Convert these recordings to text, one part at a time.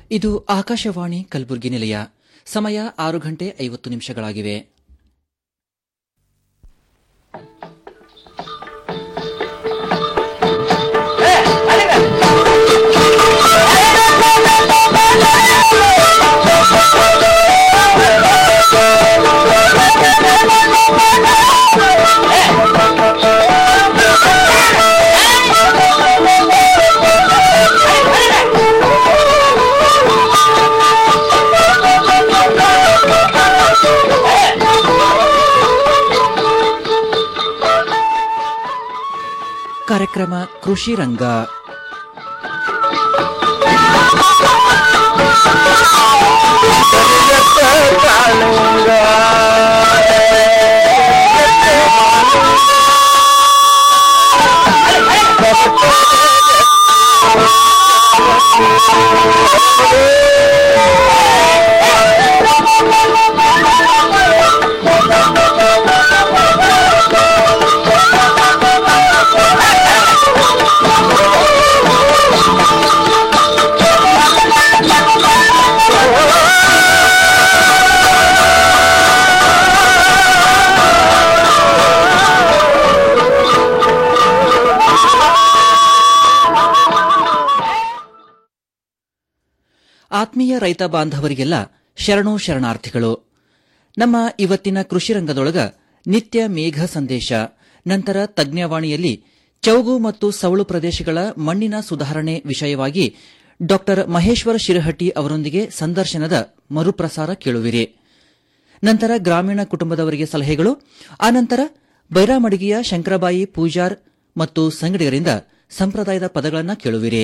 ಇದು ಆಕಾಶವಾಣಿ ಕಲಬುರಗಿ ನಿಲಯ ಸಮಯ ಆರು ಗಂಟೆ ಐವತ್ತು ನಿಮಿಷಗಳಾಗಿವೆ ಕಾರ್ಯಕ್ರಮ ಕೃಷಿ ರಂಗ ಆತ್ಮೀಯ ರೈತ ಬಾಂಧವರಿಗೆಲ್ಲ ಶರಣು ಶರಣಾರ್ಥಿಗಳು ನಮ್ಮ ಇವತ್ತಿನ ಕೃಷಿ ರಂಗದೊಳಗ ನಿತ್ಯ ಮೇಘ ಸಂದೇಶ ನಂತರ ತಜ್ಞವಾಣಿಯಲ್ಲಿ ಚೌಗು ಮತ್ತು ಸವಳು ಪ್ರದೇಶಗಳ ಮಣ್ಣಿನ ಸುಧಾರಣೆ ವಿಷಯವಾಗಿ ಡಾ ಮಹೇಶ್ವರ ಶಿರಹಟ್ಟಿ ಅವರೊಂದಿಗೆ ಸಂದರ್ಶನದ ಮರುಪ್ರಸಾರ ಕೇಳುವಿರಿ ನಂತರ ಗ್ರಾಮೀಣ ಕುಟುಂಬದವರಿಗೆ ಸಲಹೆಗಳು ಆನಂತರ ಬೈರಾಮಡಿಗೆಯ ಶಂಕರಬಾಯಿ ಪೂಜಾರ್ ಮತ್ತು ಸಂಗಡಿಗರಿಂದ ಸಂಪ್ರದಾಯದ ಪದಗಳನ್ನು ಕೇಳುವಿರಿ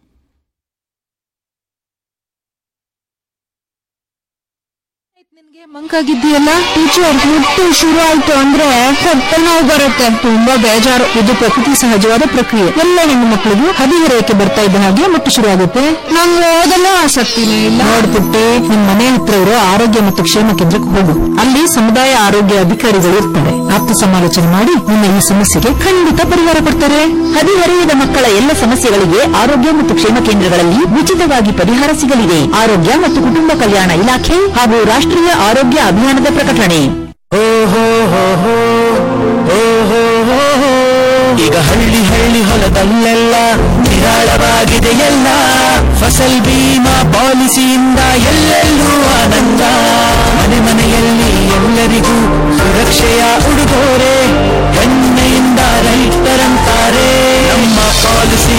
ನಿನ್ಗೆ ಮಂಕಾಗಿದ್ದೀಯಲ್ಲ ಟೀಚರ್ ಮುಟ್ಟು ಶುರು ಆಯ್ತು ಅಂದ್ರೆ ಹೊಟ್ಟೆ ನೋವು ಬರುತ್ತೆ ತುಂಬಾ ಬೇಜಾರು ಇದು ಪ್ರಕೃತಿ ಸಹಜವಾದ ಪ್ರಕ್ರಿಯೆ ಎಲ್ಲ ಹೆಣ್ಣು ಮಕ್ಕಳಿಗೂ ಹದಿಹರೆಯಕ್ಕೆ ಬರ್ತಾ ಇದ್ದ ಹಾಗೆ ಮುಟ್ಟು ಶುರು ಆಗುತ್ತೆ ನಂಗೆ ಓದಲು ಆಸಕ್ತಿನೇ ಇಲ್ಲ ನೋಡ್ಬಿಟ್ಟೆ ನಿಮ್ ಮನೆ ಹತ್ರ ಇರೋ ಆರೋಗ್ಯ ಮತ್ತು ಕ್ಷೇಮ ಕೇಂದ್ರಕ್ಕೆ ಹೋಗು ಅಲ್ಲಿ ಸಮುದಾಯ ಆರೋಗ್ಯ ಅಧಿಕಾರಿಗಳು ಇರ್ತಾರೆ ಆಪ್ತ ಸಮಾಲೋಚನೆ ಮಾಡಿ ನಿನ್ನ ಈ ಸಮಸ್ಯೆಗೆ ಖಂಡಿತ ಪರಿಹಾರ ಕೊಡ್ತಾರೆ ಹದಿಹರೆಯದ ಮಕ್ಕಳ ಎಲ್ಲ ಸಮಸ್ಯೆಗಳಿಗೆ ಆರೋಗ್ಯ ಮತ್ತು ಕ್ಷೇಮ ಕೇಂದ್ರಗಳಲ್ಲಿ ಉಚಿತವಾಗಿ ಪರಿಹಾರ ಸಿಗಲಿದೆ ಆರೋಗ್ಯ ಮತ್ತು ಕುಟುಂಬ ಕಲ್ಯಾಣ ಇಲಾಖೆ ಹಾಗೂ ರಾಷ್ಟ್ರೀಯ ಆರೋಗ್ಯ ಅಭಿಯಾನದ ಪ್ರಕಟಣೆ ಈಗ ಹಳ್ಳಿ ಹಳ್ಳಿ ಹೊಲದಲ್ಲೆಲ್ಲ ನಿರಾಳವಾಗಿದೆ ಎಲ್ಲ ಫಸಲ್ ಬೀಮಾ ಪಾಲಿಸಿಯಿಂದ ಎಲ್ಲೆಲ್ಲೂ ಆನಂದ ಮನೆ ಮನೆಯಲ್ಲಿ ಎಲ್ಲರಿಗೂ ಸುರಕ್ಷೆಯ ಉಡುಗೊರೆ ಹೆಮ್ಮೆಯಿಂದ ರೈತರಂತಾರೆ ನಮ್ಮ ಪಾಲಿಸಿ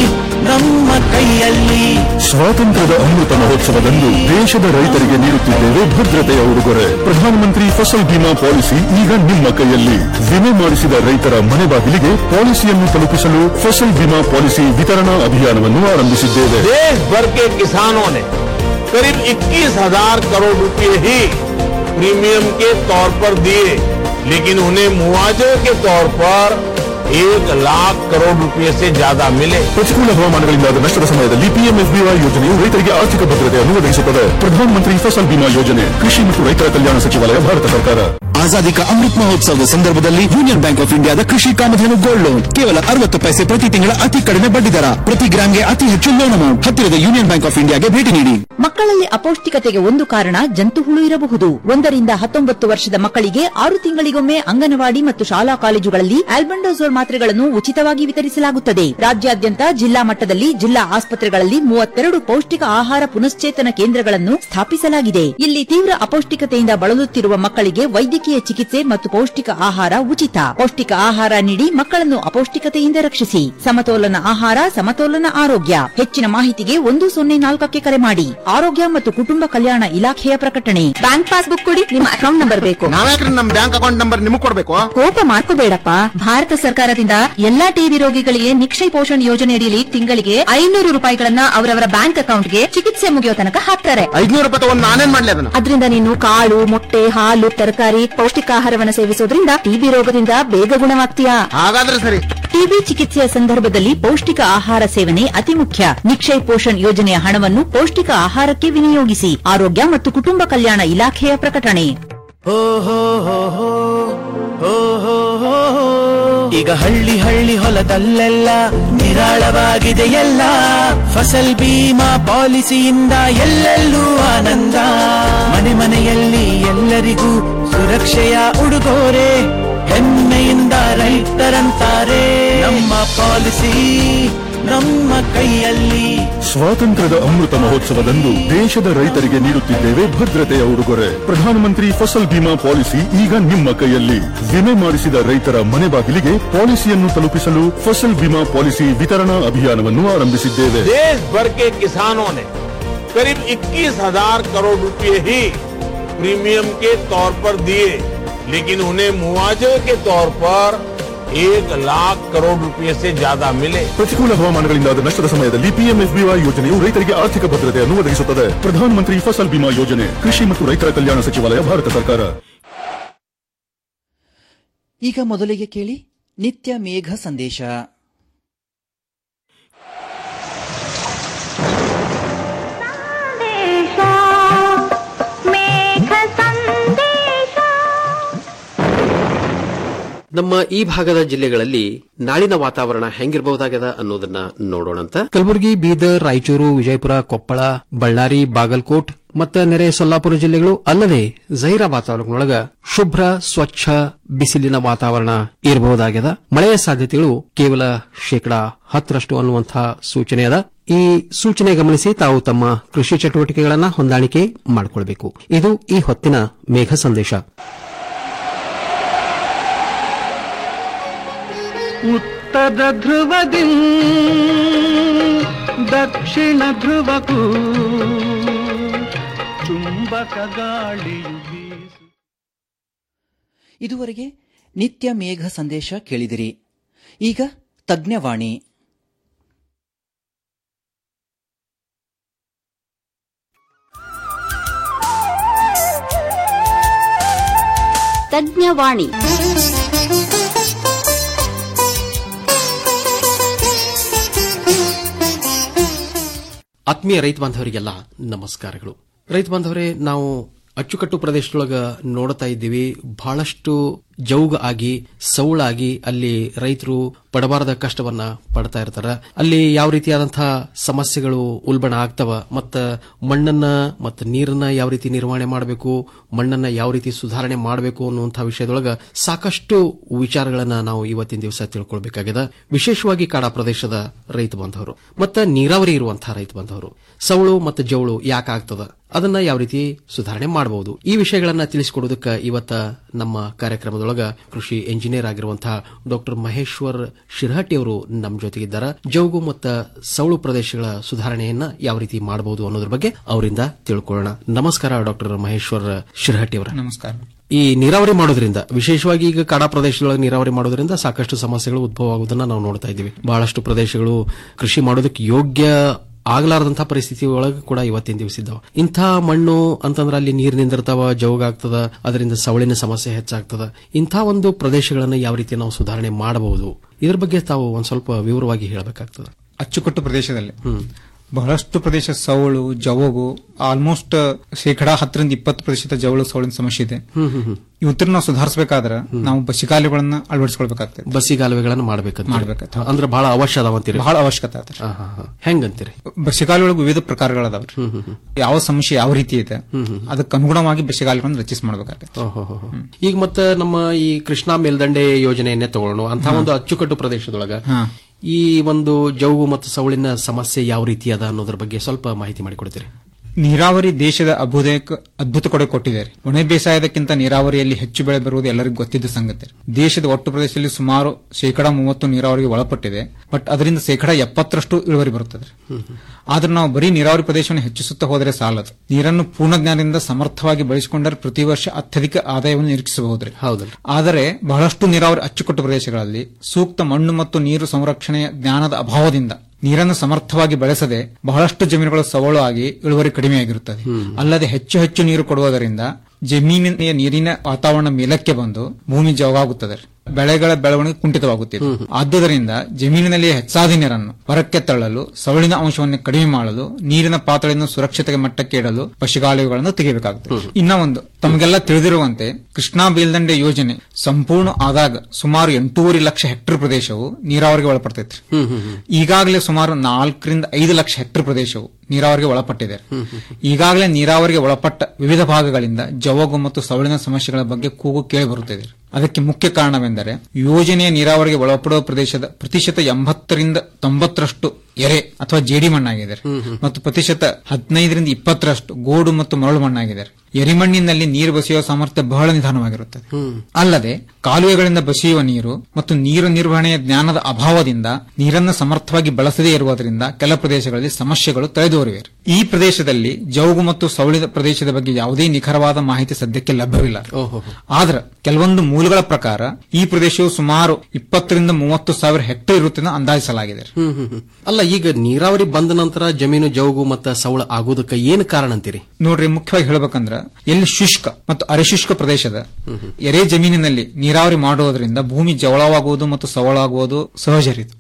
ನಮ್ಮ ಕೈಯಲ್ಲಿ ಸ್ವಾತಂತ್ರ್ಯದ ಅಮೃತ ಮಹೋತ್ಸವದಂದು ದೇಶದ ರೈತರಿಗೆ ನೀಡುತ್ತಿದ್ದೇವೆ ಭದ್ರತೆಯ ಉಡುಗೊರೆ ಪ್ರಧಾನಮಂತ್ರಿ ಫಸಲ್ ಬಿಮಾ ಪಾಲಿಸಿ ಈಗ ನಿಮ್ಮ ಕೈಯಲ್ಲಿ ವಿಮೆ ಮಾಡಿಸಿದ ರೈತರ ಮನೆ ಬಾಗಿಲಿಗೆ ಪಾಲಿಸಿಯನ್ನು ತಲುಪಿಸಲು ಫಸಲ್ ಬಿಮಾ ಪಾಲಿಸಿ ವಿತರಣಾ ಅಭಿಯಾನವನ್ನು ಆರಂಭಿಸಿದ್ದೇವೆ देश भर के किसानों ने करीब 21,000 करोड़ रुपए ही प्रीमियम के तौर पर दिए लेकिन उन्हें मुआवजे के तौर पर एक लाख करोड़ रुपए से ज्यादा मिले ಪ್ರತಿಕೂಲ ಹವಾಮಾನಗಳಿಂದಾದ ನಷ್ಟದ ಸಮಯದಲ್ಲಿ ಪಿಎಂಎಫ್ಬಿವೈ ಯೋಜನೆಯು ರೈತರಿಗೆ ಆರ್ಥಿಕ ಭದ್ರತೆಯನ್ನು ಒದಗಿಸುತ್ತದೆ ಪ್ರಧಾನಮಂತ್ರಿ ಫಸಲ್ ಬಿಮಾ ಯೋಜನೆ ಕೃಷಿ ಮತ್ತು ರೈತರ ಕಲ್ಯಾಣ ಸಚಿವಾಲಯ ಭಾರತ ಸರ್ಕಾರ ಆಜಾದಿ ಕಾ ಅಮೃತ್ ಮಹೋತ್ಸವದ ಸಂದರ್ಭದಲ್ಲಿ ಯೂನಿಯನ್ ಬ್ಯಾಂಕ್ ಆಫ್ ಇಂಡಿಯಾದ ಕೃಷಿ ಕಾಮಧೇನು ಗೋಲ್ಡ್ ಲೋನ್ ಕೇವಲ ಅರವತ್ತು ಪೈಸೆ ಪ್ರತಿ ತಿಂಗಳ ಅತಿ ಕಡಿಮೆ ಬಡ್ಡಿ ದರ ಪ್ರತಿ ಗ್ರಾಂಗೆ ಅತಿ ಹೆಚ್ಚು ಲೋನ್ ಅಮೌಂಟ್ ಹತ್ತಿರದ ಯೂನಿಯನ್ ಬ್ಯಾಂಕ್ ಆಫ್ ಇಂಡಿಯಾಗೆ ಭೇಟಿ ನೀಡಿ ಮಕ್ಕಳಲ್ಲಿ ಅಪೌಷ್ಟಿಕತೆಗೆ ಒಂದು ಕಾರಣ ಜಂತು ಹುಳು ಇರಬಹುದು ಒಂದರಿಂದ ಹತ್ತೊಂಬತ್ತು ವರ್ಷದ ಮಕ್ಕಳಿಗೆ ಆರು ತಿಂಗಳಿಗೊಮ್ಮೆ ಅಂಗನವಾಡಿ ಮತ್ತು ಶಾಲಾ ಕಾಲೇಜುಗಳಲ್ಲಿ ಆಲ್ಬಂಡೋಸೋಲ್ ಮಾತ್ರೆಗಳನ್ನು ಉಚಿತವಾಗಿ ವಿತರಿಸಲಾಗುತ್ತದೆ ರಾಜ್ಯಾದ್ಯಂತ ಜಿಲ್ಲಾ ಮಟ್ಟದಲ್ಲಿ ಜಿಲ್ಲಾ ಆಸ್ಪತ್ರೆಗಳಲ್ಲಿ ಮೂವತ್ತೆರಡು ಪೌಷ್ಟಿಕ ಆಹಾರ ಪುನಶ್ಚೇತನ ಕೇಂದ್ರಗಳನ್ನು ಸ್ಥಾಪಿಸಲಾಗಿದೆ ಇಲ್ಲಿ ತೀವ್ರ ಅಪೌಷ್ಟಿಕತೆಯಿಂದ ಬಳಲುತ್ತಿರುವ ಮಕ್ಕಳಿಗೆ ವೈದ್ಯಕೀಯ ಚಿಕಿತ್ಸೆ ಮತ್ತು ಪೌಷ್ಟಿಕ ಆಹಾರ ಉಚಿತ ಪೌಷ್ಟಿಕ ಆಹಾರ ನೀಡಿ ಮಕ್ಕಳನ್ನು ಅಪೌಷ್ಟಿಕತೆಯಿಂದ ರಕ್ಷಿಸಿ ಸಮತೋಲನ ಆಹಾರ ಸಮತೋಲನ ಆರೋಗ್ಯ ಹೆಚ್ಚಿನ ಮಾಹಿತಿಗೆ ಒಂದು ಸೊನ್ನೆ ನಾಲ್ಕಕ್ಕೆ ಕರೆ ಮಾಡಿ ಆರೋಗ್ಯ ಮತ್ತು ಕುಟುಂಬ ಕಲ್ಯಾಣ ಇಲಾಖೆಯ ಪ್ರಕಟಣೆ ಬ್ಯಾಂಕ್ ಪಾಸ್ಬುಕ್ ಕೊಡಿ ನಿಮ್ಮ ಅಕೌಂಟ್ ನಂಬರ್ ಬೇಕು ನಾವ್ಯಾಕ್ರೆ ನಮ್ ಬ್ಯಾಂಕ್ ಅಕೌಂಟ್ ನಂಬರ್ ನಿಮಗ್ ಕೊಡ್ಬೇಕು ಕೋಪ ಮಾಡ್ಕೋಬೇಡಪ್ಪ ಭಾರತ ಸರ್ಕಾರದಿಂದ ಎಲ್ಲಾ ಟಿಬಿ ರೋಗಿಗಳಿಗೆ ನಿಕ್ಷಯ ಪೋಷಣ್ ಯೋಜನೆ ಅಡಿಯಲ್ಲಿ ತಿಂಗಳಿಗೆ ಐನೂರು ರೂಪಾಯಿಗಳನ್ನ ಅವರವರ ಬ್ಯಾಂಕ್ ಅಕೌಂಟ್ಗೆ ಚಿಕಿತ್ಸೆ ಮುಗಿಯೋ ತನಕ ಹಾಕ್ತಾರೆ ಐದ್ನೂರು ರೂಪಾಯಿ ತಗೊಂಡ್ ನಾನೇನ್ ಮಾಡ್ಲಿ ಅದನ್ನ ಅದರಿಂದ ನೀನು ಕಾಳು ಮೊಟ್ಟೆ ಹಾಲು ತರಕಾರಿ ಪೌಷ್ಟಿಕಾಹಾರವನ್ನು ಸೇವಿಸೋದ್ರಿಂದ ಟಿಬಿ ರೋಗದಿಂದ ಬೇಗ ಗುಣವಾಗ್ತೀಯಾ ಹಾಗಾದ್ರೆ ಸರಿ ಟಿಬಿ ಚಿಕಿತ್ಸೆಯ ಸಂದರ್ಭದಲ್ಲಿ ಪೌಷ್ಟಿಕ ಆಹಾರ ಸೇವನೆ ಅತಿ ಮುಖ್ಯ ನಿಕ್ಷಯ್ ಪೋಷಣ್ ಯೋಜನೆಯ ಹಣವನ್ನು ಪೌಷ್ಟಿಕ ಆಹಾರಕ್ಕೆ ವಿನಿಯೋಗಿಸಿ ಆರೋಗ್ಯ ಮತ್ತು ಕುಟುಂಬ ಕಲ್ಯಾಣ ಇಲಾಖೆಯ ಪ್ರಕಟಣೆ ಹೋ ಹೋ ಹೋ ಹೋ ಹೋ ಹೋ ಹೋ ಈಗ ಹಳ್ಳಿ ಹಳ್ಳಿ ಹೊಲದಲ್ಲೆಲ್ಲ ನಿರಾಳವಾಗಿದೆ ಎಲ್ಲ ಫಸಲ್ ಬೀಮಾ ಪಾಲಿಸಿಯಿಂದ ಎಲ್ಲೆಲ್ಲೂ ಆನಂದ ಮನೆ ಮನೆಯಲ್ಲಿ ಎಲ್ಲರಿಗೂ ಸುರಕ್ಷೆಯ ಉಡುಗೊರೆ ಹೆಮ್ಮೆಯಿಂದ ರೈತರಂತಾರೆ ನಮ್ಮ ಪಾಲಿಸಿ ನಮ್ಮ ಕೈಯಲ್ಲಿ ಸ್ವಾತಂತ್ರ್ಯದ ಅಮೃತ ಮಹೋತ್ಸವದಂದು ದೇಶದ ರೈತರಿಗೆ ನೀಡುತ್ತಿದ್ದೇವೆ ಭದ್ರತೆಯ ಉಡುಗೊರೆ ಪ್ರಧಾನಮಂತ್ರಿ ಫಸಲ್ ಬಿಮಾ ಪಾಲಿಸಿ ಈಗ ನಿಮ್ಮ ಕೈಯಲ್ಲಿ ವಿಮೆ ಮಾಡಿಸಿದ ರೈತರ ಮನೆ ಬಾಗಿಲಿಗೆ ಪಾಲಿಸಿಯನ್ನು ತಲುಪಿಸಲು ಫಸಲ್ ಬಿಮಾ ಪಾಲಿಸಿ ವಿತರಣಾ ಅಭಿಯಾನವನ್ನು ಆರಂಭಿಸಿದ್ದೇವೆ देश भर के किसानों ने करीब 21,000 करोड़ रुपए ही प्रीमियम के तौर पर दिए लेकिन उन्हें मुआवजे के तौर पर एक लाख करोड़ रुपए से ज्यादा मिले ಪ್ರತಿಕೂಲ ಹವಾಮಾನಗಳಿಂದಾದ ನಷ್ಟದ ಸಮಯದಲ್ಲಿ ಪಿಎಂಎಫ್ಬಿವೈ ಯೋಜನೆಯು ರೈತರಿಗೆ ಆರ್ಥಿಕ ಭದ್ರತೆಯನ್ನು ಒದಗಿಸುತ್ತದೆ ಪ್ರಧಾನಮಂತ್ರಿ ಫಸಲ್ ಬಿಮಾ ಯೋಜನೆ ಕೃಷಿ ಮತ್ತು ರೈತರ ಕಲ್ಯಾಣ ಸಚಿವಾಲಯ ಭಾರತ ಸರ್ಕಾರ ಈಗ ಮೊದಲಿಗೆ ಕೇಳಿ ನಿತ್ಯ ಮೇಘ ಸಂದೇಶ ನಮ್ಮ ಈ ಭಾಗದ ಜಿಲ್ಲೆಗಳಲ್ಲಿ ನಾಳಿನ ವಾತಾವರಣ ಹೆಂಗಿರಬಹುದಾಗದ ಅನ್ನೋದನ್ನ ನೋಡೋಣಂತ ಕಲಬುರಗಿ ಬೀದರ್ ರಾಯಚೂರು ವಿಜಯಪುರ ಕೊಪ್ಪಳ ಬಳ್ಳಾರಿ ಬಾಗಲಕೋಟ್ ಮತ್ತು ನೆರೆ ಸೊಲ್ಲಾಪುರ ಜಿಲ್ಲೆಗಳು ಅಲ್ಲದೆ ಜೈರಾಬಾದ್ ತಾಲೂಕಿನೊಳಗ ಶುಭ್ರ ಸ್ವಚ್ಛ ಬಿಸಿಲಿನ ವಾತಾವರಣ ಇರಬಹುದಾಗ್ಯದ ಮಳೆಯ ಸಾಧ್ಯತೆಗಳು ಕೇವಲ ಶೇಕಡಾ ಹತ್ತರಷ್ಟು ಅನ್ನುವಂತಹ ಸೂಚನೆ ಅದ ಈ ಸೂಚನೆ ಗಮನಿಸಿ ತಾವು ತಮ್ಮ ಕೃಷಿ ಚಟುವಟಿಕೆಗಳನ್ನ ಹೊಂದಾಣಿಕೆ ಮಾಡಿಕೊಳ್ಬೇಕು ಇದು ಈ ಹೊತ್ತಿನ ಮೇಘ ಸಂದೇಶ ಉತ್ತರ ಧ್ರುವದಿ ದಕ್ಷಿಣ ಧ್ರುವಕ್ಕೂ ಚುಂಬಕ ಗಾಳಿಯು ಬೀಸು ಇದುವರೆಗೆ ನಿತ್ಯ ಮೇಘ ಸಂದೇಶ ಕೇಳಿದಿರಿ ಈಗ ತಜ್ಞವಾಣಿ ತಜ್ಞವಾಣಿ ಆತ್ಮೀಯ ರೈತ ಬಾಂಧವರಿಗೆಲ್ಲ ನಮಸ್ಕಾರಗಳು ರೈತ ಬಾಂಧವರೇ ನಾವು ಅಚ್ಚುಕಟ್ಟು ಪ್ರದೇಶದೊಳಗ ನೋಡ್ತಾ ಇದ್ದೀವಿ ಬಹಳಷ್ಟು ಜೌಗ ಆಗಿ ಸೌಳಾಗಿ ಅಲ್ಲಿ ರೈತರು ಪಡಬಾರದ ಕಷ್ಟವನ್ನ ಪಡ್ತಾ ಇರ್ತಾರ ಅಲ್ಲಿ ಯಾವ ರೀತಿಯಾದಂತಹ ಸಮಸ್ಯೆಗಳು ಉಲ್ಬಣ ಆಗ್ತವ ಮತ್ತ ಮಣ್ಣನ್ನ ಮತ್ತು ನೀರನ್ನ ಯಾವ ರೀತಿ ನಿರ್ವಹಣೆ ಮಾಡಬೇಕು ಮಣ್ಣನ್ನ ಯಾವ ರೀತಿ ಸುಧಾರಣೆ ಮಾಡಬೇಕು ಅನ್ನುವಂತಹ ವಿಷಯದೊಳಗ ಸಾಕಷ್ಟು ವಿಚಾರಗಳನ್ನ ನಾವು ಇವತ್ತಿನ ದಿವಸ ತಿಳ್ಕೊಳ್ಬೇಕಾಗಿದೆ ವಿಶೇಷವಾಗಿ ಕಾಡಾ ಪ್ರದೇಶದ ರೈತ ಬಾಂಧವರು ಮತ್ತ ನೀರಾವರಿ ಇರುವಂತಹ ರೈತ ಬಾಂಧವರು ಸವಳು ಮತ್ತು ಜವಳು ಯಾಕಾಗ್ತದ ಅದನ್ನ ಯಾವ ರೀತಿ ಸುಧಾರಣೆ ಮಾಡಬಹುದು ಈ ವಿಷಯಗಳನ್ನ ತಿಳಿಸಿಕೊಡೋದಕ್ಕೆ ಇವತ್ತ ನಮ್ಮ ಕಾರ್ಯಕ್ರಮದೊಳಗ ಕೃಷಿ ಎಂಜಿನಿಯರ್ ಆಗಿರುವಂತಹ ಡಾಕ್ಟರ್ ಮಹೇಶ್ವರ್ ಶಿರಹಟ್ಟಿ ಅವರು ನಮ್ಮ ಜೊತೆಗಿದ್ದಾರೆ ಜೌಗು ಮತ್ತು ಸೌಳು ಪ್ರದೇಶಗಳ ಸುಧಾರಣೆಯನ್ನ ಯಾವ ರೀತಿ ಮಾಡಬಹುದು ಅನ್ನೋದ್ರ ಬಗ್ಗೆ ಅವರಿಂದ ತಿಳ್ಕೊಳ್ಳೋಣ ನಮಸ್ಕಾರ ಡಾಕ್ಟರ್ ಮಹೇಶ್ವರ್ ಶಿರಹಟ್ಟಿ ಅವರ ನಮಸ್ಕಾರ ಈ ನೀರಾವರಿ ಮಾಡೋದ್ರಿಂದ ವಿಶೇಷವಾಗಿ ಈಗ ಕಾಡಾ ಪ್ರದೇಶದೊಳಗೆ ನೀರಾವರಿ ಮಾಡೋದ್ರಿಂದ ಸಾಕಷ್ಟು ಸಮಸ್ಯೆಗಳು ಉದ್ಭವ ಆಗುವುದನ್ನ ನಾವು ನೋಡ್ತಾ ಇದ್ದೀವಿ ಬಹಳಷ್ಟು ಪ್ರದೇಶಗಳು ಕೃಷಿ ಮಾಡೋದಕ್ಕೆ ಯೋಗ್ಯ ಆಗ್ಲಾರದಂತಹ ಪರಿಸ್ಥಿತಿ ಒಳಗೆ ಕೂಡ ಇವತ್ತಿನ ದಿವಸ ಇದ್ದಾವೆ ಇಂಥ ಮಣ್ಣು ಅಂತಂದ್ರೆ ಅಲ್ಲಿ ನೀರು ನಿಂದಿರ್ತಾವ ಜೋಗ ಆಗ್ತದ ಅದರಿಂದ ಸವಳಿನ ಸಮಸ್ಯೆ ಹೆಚ್ಚಾಗ್ತದ ಇಂಥ ಒಂದು ಪ್ರದೇಶಗಳನ್ನ ಯಾವ ರೀತಿ ನಾವು ಸುಧಾರಣೆ ಮಾಡಬಹುದು ಇದ್ರ ಬಗ್ಗೆ ತಾವು ಒಂದ್ ಸ್ವಲ್ಪ ವಿವರವಾಗಿ ಹೇಳಬೇಕಾಗ್ತದೆ ಅಚ್ಚುಕಟ್ಟು ಪ್ರದೇಶದಲ್ಲಿ ಬಹಳಷ್ಟು ಪ್ರದೇಶ ಸವಳು ಜವಗು ಆಲ್ಮೋಸ್ಟ್ ಶೇಕಡಾ ಹತ್ತರಿಂದ ಇಪ್ಪತ್ತು ಪ್ರತಿಶತ ಜವಳು ಸವಳಿನ ಸಮಸ್ಯೆ ಇದೆ ಇವತ್ತನ್ನು ನಾವು ಸುಧಾರಿಸಬೇಕಾದ್ರೆ ನಾವು ಬಸಿಗಾಲಿಗಳನ್ನ ಅಳವಡಿಸಿಕೊಳ್ಬೇಕಾಗ್ತದೆ ಬಸಿಗಾಲುವೆಗಳನ್ನು ಮಾಡ್ಬೇಕಂತ ಮಾಡ್ಬೇಕಾಗ್ತದೆ. ಅಂದ್ರೆ ಬಹಳ ಅವಶ್ಯ ಅದಾವಂತೀರಿ ಬಹಳ ಅವಶ್ಯಕತೆ ಅದ ಹಾ, ಹಾ, ಹಾ. ಹೆಂಗಂತೀರಿ ಬಸಿಗಾಲಿಯೊಳಗೆ ವಿವಿಧ ಪ್ರಕಾರಗಳದಾವ್ರಿ ಯಾವ ಸಮಸ್ಯೆ ಯಾವ ರೀತಿ ಇದೆ ಅದಕ್ಕೆ ಅನುಗುಣವಾಗಿ ಬಸಿಗಾಲಿಗಳನ್ನ ರಚಿಸಿ ಮಾಡ್ಬೇಕಾಗ್ತದೆ ಓಹೋಹೋಹೋ. ಈಗ ಮತ್ತೆ ನಮ್ಮ ಈ ಕೃಷ್ಣಾ ಮೇಲ್ದಂಡೆ ಯೋಜನೆಯನ್ನೇ ತಗೊಳ್ಳೋಣ ಅಂತ ಒಂದು ಅಚ್ಚುಕಟ್ಟು ಪ್ರದೇಶದೊಳಗ ಹಾ. ಈ ಒಂದು ಜೌಗು ಮತ್ತು ಸವಳಿನ ಸಮಸ್ಯೆ ಯಾವ ರೀತಿ ಅದ ಅನ್ನೋದ್ರ ಬಗ್ಗೆ ಸ್ವಲ್ಪ ಮಾಹಿತಿ ಮಾಡಿಕೊಡ್ತೀರಿ ನೀರಾವರಿ ದೇಶದ ಅಭ್ಯುದಯಕ್ಕೆ ಅದ್ಭುತ ಕೊಡುಗೆ ಕೊಟ್ಟಿದ್ದಾರೆ ಒಣ ಬೇಸಾಯದಕ್ಕಿಂತ ನೀರಾವರಿಯಲ್ಲಿ ಹೆಚ್ಚು ಬೆಳೆ ಬರುವುದು ಎಲ್ಲರಿಗೂ ಗೊತ್ತಿದ್ದ ಸಂಗತಿ ದೇಶದ ಒಟ್ಟು ಪ್ರದೇಶದಲ್ಲಿ ಸುಮಾರು ಶೇಕಡಾ ಮೂವತ್ತು ನೀರಾವರಿಗೆ ಒಳಪಟ್ಟಿದೆ ಬಟ್ ಅದರಿಂದ ಶೇಕಡಾ ಎಪ್ಪತ್ತರಷ್ಟು ಇಳುವರಿ ಬರುತ್ತದೆ ಆದ್ರೆ ನಾವು ಬರೀ ನೀರಾವರಿ ಪ್ರದೇಶವನ್ನು ಹೆಚ್ಚಿಸುತ್ತಾ ಹೋದರೆ ಸಾಲದು ನೀರನ್ನು ಪೂರ್ಣ ಜ್ಞಾನದಿಂದ ಸಮರ್ಥವಾಗಿ ಬಳಸಿಕೊಂಡರೆ ಪ್ರತಿ ವರ್ಷ ಅತ್ಯಧಿಕ ಆದಾಯವನ್ನು ನಿರೀಕ್ಷಿಸಬಹುದ್ರಿ ಹೌದಲ್ಲ ಆದರೆ ಬಹಳಷ್ಟು ನೀರಾವರಿ ಅಚ್ಚುಕಟ್ಟು ಪ್ರದೇಶಗಳಲ್ಲಿ ಸೂಕ್ತ ಮಣ್ಣು ಮತ್ತು ನೀರು ಸಂರಕ್ಷಣೆಯ ಜ್ಞಾನದ ಅಭಾವದಿಂದ ನೀರನ್ನು ಸಮರ್ಥವಾಗಿ ಬಳಸದೆ ಬಹಳಷ್ಟು ಜಮೀನುಗಳು ಸವಳು ಆಗಿ ಇಳುವರಿ ಕಡಿಮೆಯಾಗಿರುತ್ತದೆ ಅಲ್ಲದೆ ಹೆಚ್ಚು ಹೆಚ್ಚು ನೀರು ಕೊಡುವುದರಿಂದ ಜಮೀನಿನ ನೀರಿನ ವಾತಾವರಣ ಮೇಲಕ್ಕೆ ಬಂದು ಭೂಮಿ ಜವಾಗುತ್ತದೆ ಬೆಳೆಗಳ ಬೆಳವಣಿಗೆ ಕುಂಠಿತವಾಗುತ್ತಿದೆ ಆದುದರಿಂದ ಜಮೀನಿನಲ್ಲಿ ಹೆಚ್ಚಾದ ನೀರನ್ನು ಹೊರಕ್ಕೆ ತಳ್ಳಲು ಸವಳಿನ ಅಂಶವನ್ನು ಕಡಿಮೆ ಮಾಡಲು ನೀರಿನ ಪಾತ್ರೆಯನ್ನು ಸುರಕ್ಷತೆಗೆ ಮಟ್ಟಕ್ಕೆ ಇಡಲು ಪಶುಗಾಲುವೆಗಳನ್ನು ತೆಗೆಯಬೇಕಾಗುತ್ತದೆ ಇನ್ನ ಒಂದು ತಮಗೆಲ್ಲ ತಿಳಿದಿರುವಂತೆ ಕೃಷ್ಣಾ ಮೇಲ್ದಂಡೆ ಯೋಜನೆ ಸಂಪೂರ್ಣ ಆದಾಗ ಸುಮಾರು ಎಂಟೂವರೆ ಲಕ್ಷ ಹೆಕ್ಟೇರ್ ಪ್ರದೇಶವು ನೀರಾವರಿಗೆ ಒಳಪಡ್ತೈತ್ರಿ ಈಗಾಗಲೇ ಸುಮಾರು ನಾಲ್ಕರಿಂದ ಐದು ಲಕ್ಷ ಹೆಕ್ಟೇರ್ ಪ್ರದೇಶವು ನೀರಾವರಿಗೆ ಒಳಪಟ್ಟಿದೆ ಈಗಾಗಲೇ ನೀರಾವರಿಗೆ ಒಳಪಟ್ಟ ವಿವಿಧ ಭಾಗಗಳಿಂದ ಜವಗು ಮತ್ತು ಸವಳಿನ ಸಮಸ್ಯೆಗಳ ಬಗ್ಗೆ ಕೂಗು ಕೇಳಿಬರುತ್ತಿದೆ ಅದಕ್ಕೆ ಮುಖ್ಯ ಕಾರಣವೆಂದರೆ ಯೋಜನೆಯ ನೀರಾವರಿಗೆ ಒಳಪಡುವ ಪ್ರದೇಶದ ಪ್ರತಿಶತ ಎಂಬತ್ತರಿಂದ ತೊಂಬತ್ತರಷ್ಟು ಎರೆ ಅಥವಾ ಜೇಡಿ ಮಣ್ಣಾಗಿದೆ ಮತ್ತು ಪ್ರತಿಶತ ಹದಿನೈದರಿಂದ ಇಪ್ಪತ್ತರಷ್ಟು ಗೋಡು ಮತ್ತು ಮರಳು ಮಣ್ಣಾಗಿದೆ ಎರಿಮಣ್ಣಿನಲ್ಲಿ ನೀರು ಬಸಿಯುವ ಸಾಮರ್ಥ್ಯ ಬಹಳ ನಿಧಾನವಾಗಿರುತ್ತದೆ ಅಲ್ಲದೆ ಕಾಲುವೆಗಳಿಂದ ಬಸಿಯುವ ನೀರು ಮತ್ತು ನೀರು ನಿರ್ವಹಣೆಯ ಜ್ಞಾನದ ಅಭಾವದಿಂದ ನೀರನ್ನು ಸಮರ್ಥವಾಗಿ ಬಳಸದೇ ಇರುವುದರಿಂದ ಕೆಲ ಪ್ರದೇಶಗಳಲ್ಲಿ ಸಮಸ್ಯೆಗಳು ತಲೆದೋರಿವೆ ಈ ಪ್ರದೇಶದಲ್ಲಿ ಜೌಗು ಮತ್ತು ಸವಳಿದ ಪ್ರದೇಶದ ಬಗ್ಗೆ ಯಾವುದೇ ನಿಖರವಾದ ಮಾಹಿತಿ ಸದ್ಯಕ್ಕೆ ಲಭ್ಯವಿಲ್ಲ ಆದ್ರೆ ಕೆಲವೊಂದು ಮೂಲಗಳ ಪ್ರಕಾರ ಈ ಪ್ರದೇಶವು ಸುಮಾರು ಇಪ್ಪತ್ತರಿಂದ ಮೂವತ್ತು ಸಾವಿರ ಹೆಕ್ಟೇರ್ ಇರುತ್ತೆ ಎಂದು ಅಂದಾಜಿಸಲಾಗಿದೆ ಹ್ಮ್ ಹ್ಮ್ ಹ್ಮ್. ಅಲ್ಲ ಈಗ ನೀರಾವರಿ ಬಂದ ನಂತರ ಜಮೀನು ಜೌಗು ಮತ್ತು ಸವಳ ಆಗೋದಕ್ಕೆ ಏನು ಕಾರಣ ಅಂತೀರಿ ನೋಡ್ರಿ ಮುಖ್ಯವಾಗಿ ಹೇಳ್ಬೇಕಂದ್ರ ಎಲ್ಲಿ ಶುಷ್ಕ ಮತ್ತು ಅರೆಶುಷ್ಕ ಪ್ರದೇಶದ ಎರೆ ಜಮೀನಿನಲ್ಲಿ ನೀರಾವರಿ ಮಾಡುವುದರಿಂದ ಭೂಮಿ ಜವಳವಾಗುವುದು ಮತ್ತು ಸವಳಾಗುವುದು ಸಹಜರಿತು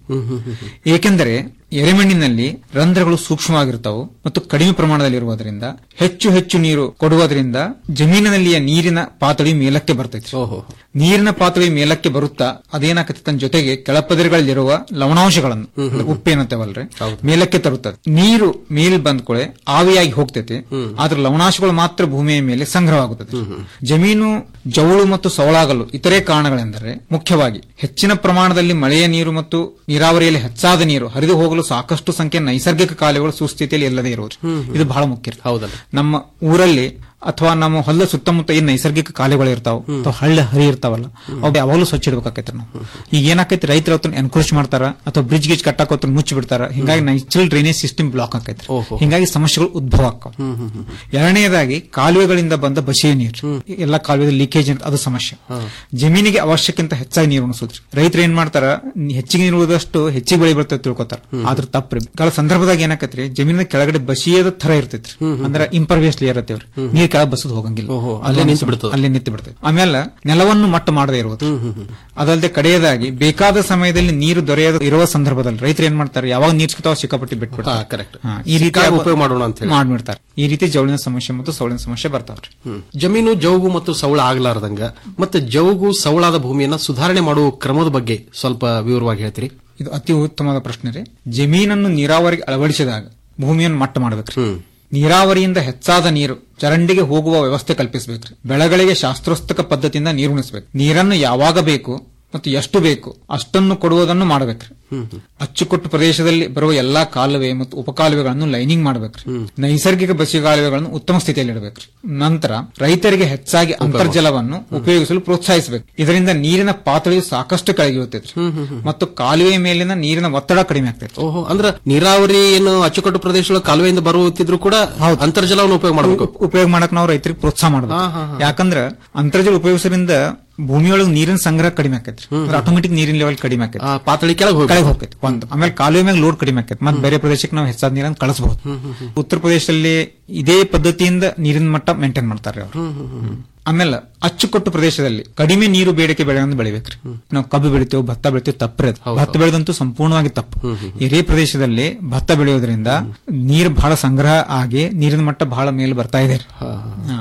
ಏಕೆಂದರೆ ಎರೆಮಣ್ಣಿನಲ್ಲಿ ರಂಧ್ರಗಳು ಸೂಕ್ಷ್ಮವಾಗಿರುತ್ತವು ಮತ್ತು ಕಡಿಮೆ ಪ್ರಮಾಣದಲ್ಲಿರುವುದರಿಂದ ಹೆಚ್ಚು ಹೆಚ್ಚು ನೀರು ಕೊಡುವುದರಿಂದ ಜಮೀನಿನಲ್ಲಿಯ ನೀರಿನ ಪಾತಳಿ ಮೇಲಕ್ಕೆ ಬರ್ತೈತಿ ನೀರಿನ ಪಾತಳಿ ಮೇಲಕ್ಕೆ ಬರುತ್ತಾ ಅದೇನಾಕತಿ ತನ್ನ ಜೊತೆಗೆ ಕೆಳಪದರಗಳಲ್ಲಿರುವ ಲವಣಾಂಶಗಳನ್ನು ಅಂದ್ರೆ ಉಪ್ಪೇನಂತೇವಲ್ರಿ ಮೇಲಕ್ಕೆ ತರುತ್ತದೆ ನೀರು ಮೇಲ್ ಬಂದ್ಕೊಳೆ ಆವಿಯಾಗಿ ಹೋಗ್ತೈತಿ ಆದ್ರೆ ಲವಣಾಂಶಗಳು ಮಾತ್ರ ಭೂಮಿಯ ಮೇಲೆ ಸಂಗ್ರಹವಾಗುತ್ತದೆ ಜಮೀನು ಜವಳು ಮತ್ತು ಸವಳಾಗಲು ಇತರೆ ಕಾರಣಗಳೆಂದರೆ ಮುಖ್ಯವಾಗಿ ಹೆಚ್ಚಿನ ಪ್ರಮಾಣದಲ್ಲಿ ಮಳೆಯ ನೀರು ಮತ್ತು ನೀರಾವರಿಯಲ್ಲಿ ಹೆಚ್ಚಾದ ನೀರು ಹರಿದು ಹೋಗಲು ಸಾಕಷ್ಟು ಸಂಖ್ಯೆಯ ನೈಸರ್ಗಿಕ ಕಾಲುವೆಗಳು ಸುಸ್ಥಿತಿಯಲ್ಲಿ ಇಲ್ಲದೆ ಇರುವುದು ಇದು ಬಹಳ ಮುಖ್ಯ ಹೌದಲ್ಲ ನಮ್ಮ ಊರಲ್ಲಿ ಅಥವಾ ನಮ್ಮ ಹೊಲದ ಸುತ್ತಮುತ್ತ ಏನ್ ನೈಸರ್ಗಿಕ ಕಾಲುವೆಗಳು ಇರ್ತಾವ ಅಥವಾ ಹಳ್ಳ ಹರಿ ಇರ್ತಾವಲ್ಲ ಅವು ಯಾವಾಗಲೂ ಸ್ವಚ್ಛ ಇಡ್ಬೇಕಾಕೈತಿ ನಾವು ಈಗ ಏನಾಕೈತಿ ರೈತರ ಅವತ್ತು ಎನ್ಕರೇಜ್ ಮಾಡ್ತಾರ ಅಥವಾ ಬ್ರಿಡ್ಜ್ ಗಿಜ್ ಕಟ್ಟಾಕ ಹೊತ್ತು ಮುಚ್ಚಿ ಬಿಡ್ತಾರ ಹಿಂಗಾಗಿ ನ್ಯಾಚುರಲ್ ಡ್ರೈನೇಜ್ ಸಿಸ್ಟಮ್ ಬ್ಲಾಕ್ ಆಕೈತಿ ಹಿಂಗಾಗಿ ಸಮಸ್ಯೆಗಳು ಉದ್ಭವ ಆಕಾವ ಎರಡನೆಯದಾಗಿ ಕಾಲುವೆಗಳಿಂದ ಬಂದ ಬಸಿಯ ನೀರು ಎಲ್ಲ ಕಾಲುವೆ ಲೀಕೇಜ್ ಅಂತ ಅದು ಸಮಸ್ಯೆ ಜಮೀನಿಗೆ ಅವಶ್ಯಕ್ಕಿಂತ ಹೆಚ್ಚಾಗಿ ನೀರು ಉಣಿಸೋದ್ರಿ ರೈತರು ಏನ್ ಮಾಡ್ತಾರ ಹೆಚ್ಚಿಗೆ ನೀರು ಉಳಿದಷ್ಟು ಹೆಚ್ಚಿಗೆ ಬೆಳೆ ಬರ್ತದೆ ತಿಳ್ಕೊತಾರ ಆದ್ರ ತಪ್ಪ್ರಿ ಕಾಲ ಸಂದರ್ಭದಾಗ ಏನಾಕೈತ್ರಿ ಜಮೀನಿನ ಕೆಳಗಡೆ ಬಸಿಯದ ತರ ಇರ್ತೈತ್ರಿ ಅಂದ್ರೆ ಇಂಪರ್ವಿಯಸ್ ಲೇಯರ್ ಇರ್ತೇವ್ರಿ ನೀರ್ ಕೆಳಗೆ ಬಸದ್ ಹೋಗಂಗಿಲ್ಲ ಅಲ್ಲೇ ನಿಂತು ಬಿಡ್ತದೆ. ಅಲ್ಲೇ ನಿಂತು ಬಿಡ್ತದೆ ಆಮೇಲೆ ನೆಲವನ್ನು ಮಟ್ಟ ಮಾಡದೇ ಇರುವುದು ಅದಲ್ಲದೆ ಕಡೆಯದಾಗಿ ಬೇಕಾದ ಸಮಯದಲ್ಲಿ ನೀರು ದೊರೆಯದ ಇರುವ ಸಂದರ್ಭದಲ್ಲಿ ರೈತರು ಏನ್ ಮಾಡ್ತಾರೆ ಯಾವಾಗ ನೀರು ಸಿಗ್ತಾವ ಸಿಕ್ಕಾಪಟ್ಟಿ ಬಿಟ್ಬಿಡ್ತಾರೆ ಕರೆಕ್ಟ್ ಹಾ, ಈ ರೀತಿ ಸಿಕ್ಕಾಗ ಉಪಯೋಗ ಮಾಡೋಣ ಅಂತ ಹೇಳಿ. ಮಾಡ್ಬಿಡ್ತಾರೆ ಈ ರೀತಿ ಜವಳಿನ ಸಮಸ್ಯೆ ಮತ್ತು ಸವಳಿನ ಸಮಸ್ಯೆ ಬರ್ತಾವ್ರಿ ಹ್ಮ್. ಜಮೀನು ಜೌಗು ಮತ್ತು ಸವಳ ಆಗ್ಲಾರ್ದಂಗ ಮತ್ತೆ ಜೌಗು ಸವಳಾದ ಭೂಮಿಯನ್ನ ಸುಧಾರಣೆ ಮಾಡುವ ಕ್ರಮದ ಬಗ್ಗೆ ಸ್ವಲ್ಪ ವಿವರವಾಗಿ ಹೇಳ್ತೀರಿ ಇದು ಅತಿ ಉತ್ತಮವಾದ ಪ್ರಶ್ನೆ ರೀ ಜಮೀನನ್ನು ನೀರಾವರಿಗೆ ಅಳವಡಿಸಿದಾಗ ಭೂಮಿಯನ್ನು ಮಟ್ಟ ಮಾಡಬೇಕ್ರಿ ನೀರಾವರಿಯಿಂದ ಹೆಚ್ಚಾದ ನೀರು ಚರಂಡಿಗೆ ಹೋಗುವ ವ್ಯವಸ್ಥೆ ಕಲ್ಪಿಸಬೇಕ್ರಿ ಬೆಳೆಗಳಿಗೆ ಶಾಸ್ತ್ರೋಸ್ತಕ ಪದ್ಧತಿಯಿಂದ ನೀರು ಉಣಿಸಬೇಕು ನೀರನ್ನು ಯಾವಾಗ ಬೇಕು ಮತ್ತು ಎಷ್ಟು ಬೇಕು ಅಷ್ಟನ್ನು ಕೊಡುವುದನ್ನು ಮಾಡಬೇಕ್ರಿ ಅಚ್ಚುಕಟ್ಟು ಪ್ರದೇಶದಲ್ಲಿ ಬರುವ ಎಲ್ಲಾ ಕಾಲುವೆ ಮತ್ತು ಉಪಕಾಲುವೆಗಳನ್ನು ಲೈನಿಂಗ್ ಮಾಡಬೇಕ್ರಿ ನೈಸರ್ಗಿಕ ಬಸಿಗಾಲುವೆಗಳನ್ನು ಉತ್ತಮ ಸ್ಥಿತಿಯಲ್ಲಿ ಇಡಬೇಕ್ರಿ ನಂತರ ರೈತರಿಗೆ ಹೆಚ್ಚಾಗಿ ಅಂತರ್ಜಲವನ್ನು ಉಪಯೋಗಿಸಲು ಪ್ರೋತ್ಸಾಹಿಸಬೇಕು ಇದರಿಂದ ನೀರಿನ ಪಾತಳಿಯು ಸಾಕಷ್ಟು ಕೆಳಗಿರುತ್ತದೆ ಮತ್ತು ಕಾಲುವೆ ಮೇಲಿನ ನೀರಿನ ಒತ್ತಡ ಕಡಿಮೆ ಆಗ್ತೈತೆ ಓಹೋ ಅಂದ್ರ ನೀರಾವರಿ ಏನು ಅಚ್ಚುಕಟ್ಟು ಪ್ರದೇಶಗಳ ಕಾಲುವೆಯಿಂದ ಬರುತ್ತಿದ್ರು ಕೂಡ ಅಂತರ್ಜಲವನ್ನು ಉಪಯೋಗ ಮಾಡಬೇಕು ಉಪ- ಉಪಯೋಗ ಮಾಡಕ್ ನಾವು ರೈತರಿಗೆ ಪ್ರೋತ್ಸಾಹ ಮಾಡಬೇಕು ಯಾಕಂದ್ರ ಅಂತರ್ಜಲ ಉಪಯೋಗಿಸೋದ್ರಿಂದ ಭೂಮಿಯೊಳಗೆ ನೀರಿನ ಸಂಗ್ರಹ ಕಡಿಮೆ ಆಕೈತಿ ಆಟೋಮೆಟಿಕ್ ನೀರಿನ ಲೆವೆಲ್ ಕಡಿಮೆ ಆಕೈತಿ ಪಾತಳಿ ಕೆಳಗೆ ಹೋಗ್ಬೇಕು. ಕೆಳಗೆ ಹೋಗ್ತೈತಿ ಒಂದು ಆಮೇಲೆ ಕಾಲುವೆ ಮೇಲೆ ಲೋಡ್ ಕಡಿಮೆ ಆಕೈತಿ ಮತ್ತೆ ಬೇರೆ ಪ್ರದೇಶಕ್ಕೆ ನಾವು ಹೆಚ್ಚಾದ ನೀರನ್ನು ಕಳಿಸಬಹುದು ಉತ್ತರ ಪ್ರದೇಶದಲ್ಲಿ ಇದೇ ಪದ್ಧತಿಯಿಂದ ನೀರಿನ ಮಟ್ಟ ಮೇಂಟೈನ್ ಮಾಡ್ತಾರೆ ಅವರು ಆಮೇಲೆ ಅಚ್ಚುಕಟ್ಟು ಪ್ರದೇಶದಲ್ಲಿ ಕಡಿಮೆ ನೀರು ಬೇಡಿಕೆ ಬೆಳೆಗಳನ್ನು ಬೆಳಿಬೇಕ್ರಿ ನಾವು ಕಬ್ಬು ಬೆಳಿತೇವೆ ಭತ್ತ ಬೆಳಿತೇವೆ ತಪ್ಪರೆ ಅದು. ಭತ್ತ ಬೆಳೆದಂತೂ ಸಂಪೂರ್ಣವಾಗಿ ತಪ್ಪು ಹಿರಿಯ ಪ್ರದೇಶದಲ್ಲಿ ಭತ್ತ ಬೆಳೆಯೋದ್ರಿಂದ ನೀರು ಬಹಳ ಸಂಗ್ರಹ ಆಗಿ ನೀರಿನ ಮಟ್ಟ ಬಹಳ ಮೇಲೆ ಬರ್ತಾ ಇದೆ ಹಾ.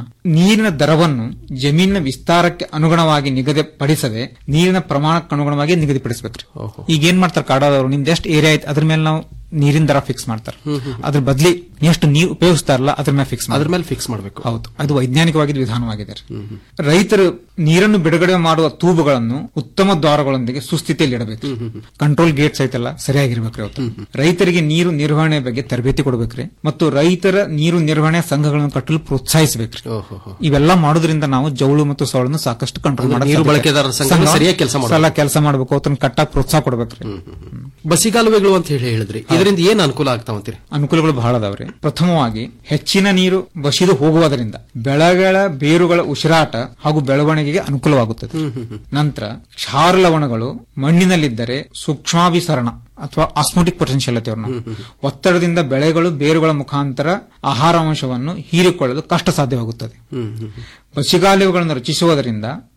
ನೀರಿನ ದರವನ್ನು ಜಮೀನಿನ ವಿಸ್ತಾರಕ್ಕೆ ಅನುಗುಣವಾಗಿ ನಿಗದಿಪಡಿಸದೆ ನೀರಿನ ಪ್ರಮಾಣಕ್ಕೆ ಅನುಗುಣವಾಗಿ ನಿಗದಿಪಡಿಸಬೇಕ್ರಿ ಈಗ ಏನ್ ಮಾಡ್ತಾರೆ ಕಾಡಾದವರು ನಿಮ್ದು ಎಷ್ಟು ಏರಿಯಾ ಐತೆ ಅದ್ರ ಮೇಲೆ ನಾವು ನೀರಿನ ದರ ಫಿಕ್ಸ್ ಮಾಡ್ತಾರೆ ಅದ್ರ ಬದ್ಲಿ ಎಷ್ಟು ನೀರು ಉಪಯೋಗಿಸ್ತಾರಲ್ಲ ಅದ್ರ ಮೇಲೆ ಫಿಕ್ಸ್ ಅದ್ರ ಮೇಲೆ ಫಿಕ್ಸ್ ಮಾಡಬೇಕು ಹೌದು ಅದು ವೈಜ್ಞಾನಿಕವಾಗಿ ವಿಧಾನವಾಗಿದೆ ರೈತರು ನೀರನ್ನು ಬಿಡುಗಡೆ ಮಾಡುವ ತೂಬುಗಳನ್ನು ಉತ್ತಮ ದ್ವಾರಗಳೊಂದಿಗೆ ಸುಸ್ಥಿತಿಯಲ್ಲಿ ಇಡಬೇಕು ಕಂಟ್ರೋಲ್ ಗೇಟ್ಸ್ ಐತಲ್ಲ ಸರಿಯಾಗಿರ್ಬೇಕ್ರಿ ಅವತ್ತು ರೈತರಿಗೆ ನೀರು ನಿರ್ವಹಣೆ ಬಗ್ಗೆ ತರಬೇತಿ ಕೊಡಬೇಕ್ರಿ ಮತ್ತು ರೈತರ ನೀರು ನಿರ್ವಹಣೆ ಸಂಘಗಳನ್ನು ಕಟ್ಟಲು ಪ್ರೋತ್ಸಾಹಿಸಬೇಕ್ರಿ ಇವೆಲ್ಲ ಮಾಡೋದ್ರಿಂದ ನಾವು ಜೌಳು ಮತ್ತು ಸವಳನ್ನು ಸಾಕಷ್ಟು ಕಂಟ್ರೋಲ್ ಅಂದ್ರೆ ನೀರು ಬಳಕೆದಾರರ ಸಂಘಗಳು ಸರಿಯಾಗಿ ಕೆಲ್ಸ ಮಾಡ್ಬೇಕು. ಕೆಲಸ ಮಾಡಬೇಕು ಅದನ್ನ ಕಟ್ಟಾಕ್ ಪ್ರೋತ್ಸಾಹ ಕೊಡಬೇಕ್ರಿ ಬಸಿಗಾಲುವೆಗಳು ಅಂತ ಹೇಳಿ ಹೇಳಿದ್ರಿ ಇದರಿಂದ ಏನ್ ಅನುಕೂಲ ಆಗ್ತಾವಂತೀರಿ ಅನುಕೂಲಗಳು ಬಹಳ ಅದಾವ್ರಿ ಪ್ರಥಮವಾಗಿ ಹೆಚ್ಚಿನ ನೀರು ಬಸಿದು ಹೋಗುವುದರಿಂದ ಬೆಳೆಗಳ ಬೇರುಗಳ ಉಸಿರಾಟ ಹಾಗೂ ಬೆಳವಣಿಗೆಗೆ ಅನುಕೂಲವಾಗುತ್ತದೆ ನಂತರ ಕ್ಷಾರ ಲವಣಗಳು ಮಣ್ಣಿನಲ್ಲಿದ್ದರೆ ಸೂಕ್ಷ್ಮಾಭಿಸರಣ ಅಥವಾ ಆಸ್ಮೋಟಿಕ್ ಪೊಟೆನ್ಶಿಯಲ್ ನಾವು ಒತ್ತಡದಿಂದ ಬೆಳೆಗಳು ಬೇರುಗಳ ಮುಖಾಂತರ ಆಹಾರಾಂಶವನ್ನು ಹೀರಿಕೊಳ್ಳಲು ಕಷ್ಟ ಸಾಧ್ಯವಾಗುತ್ತದೆ ಬಸಿಗಾಲುವೆಗಳನ್ನು ರಚಿಸುವುದರಿಂದ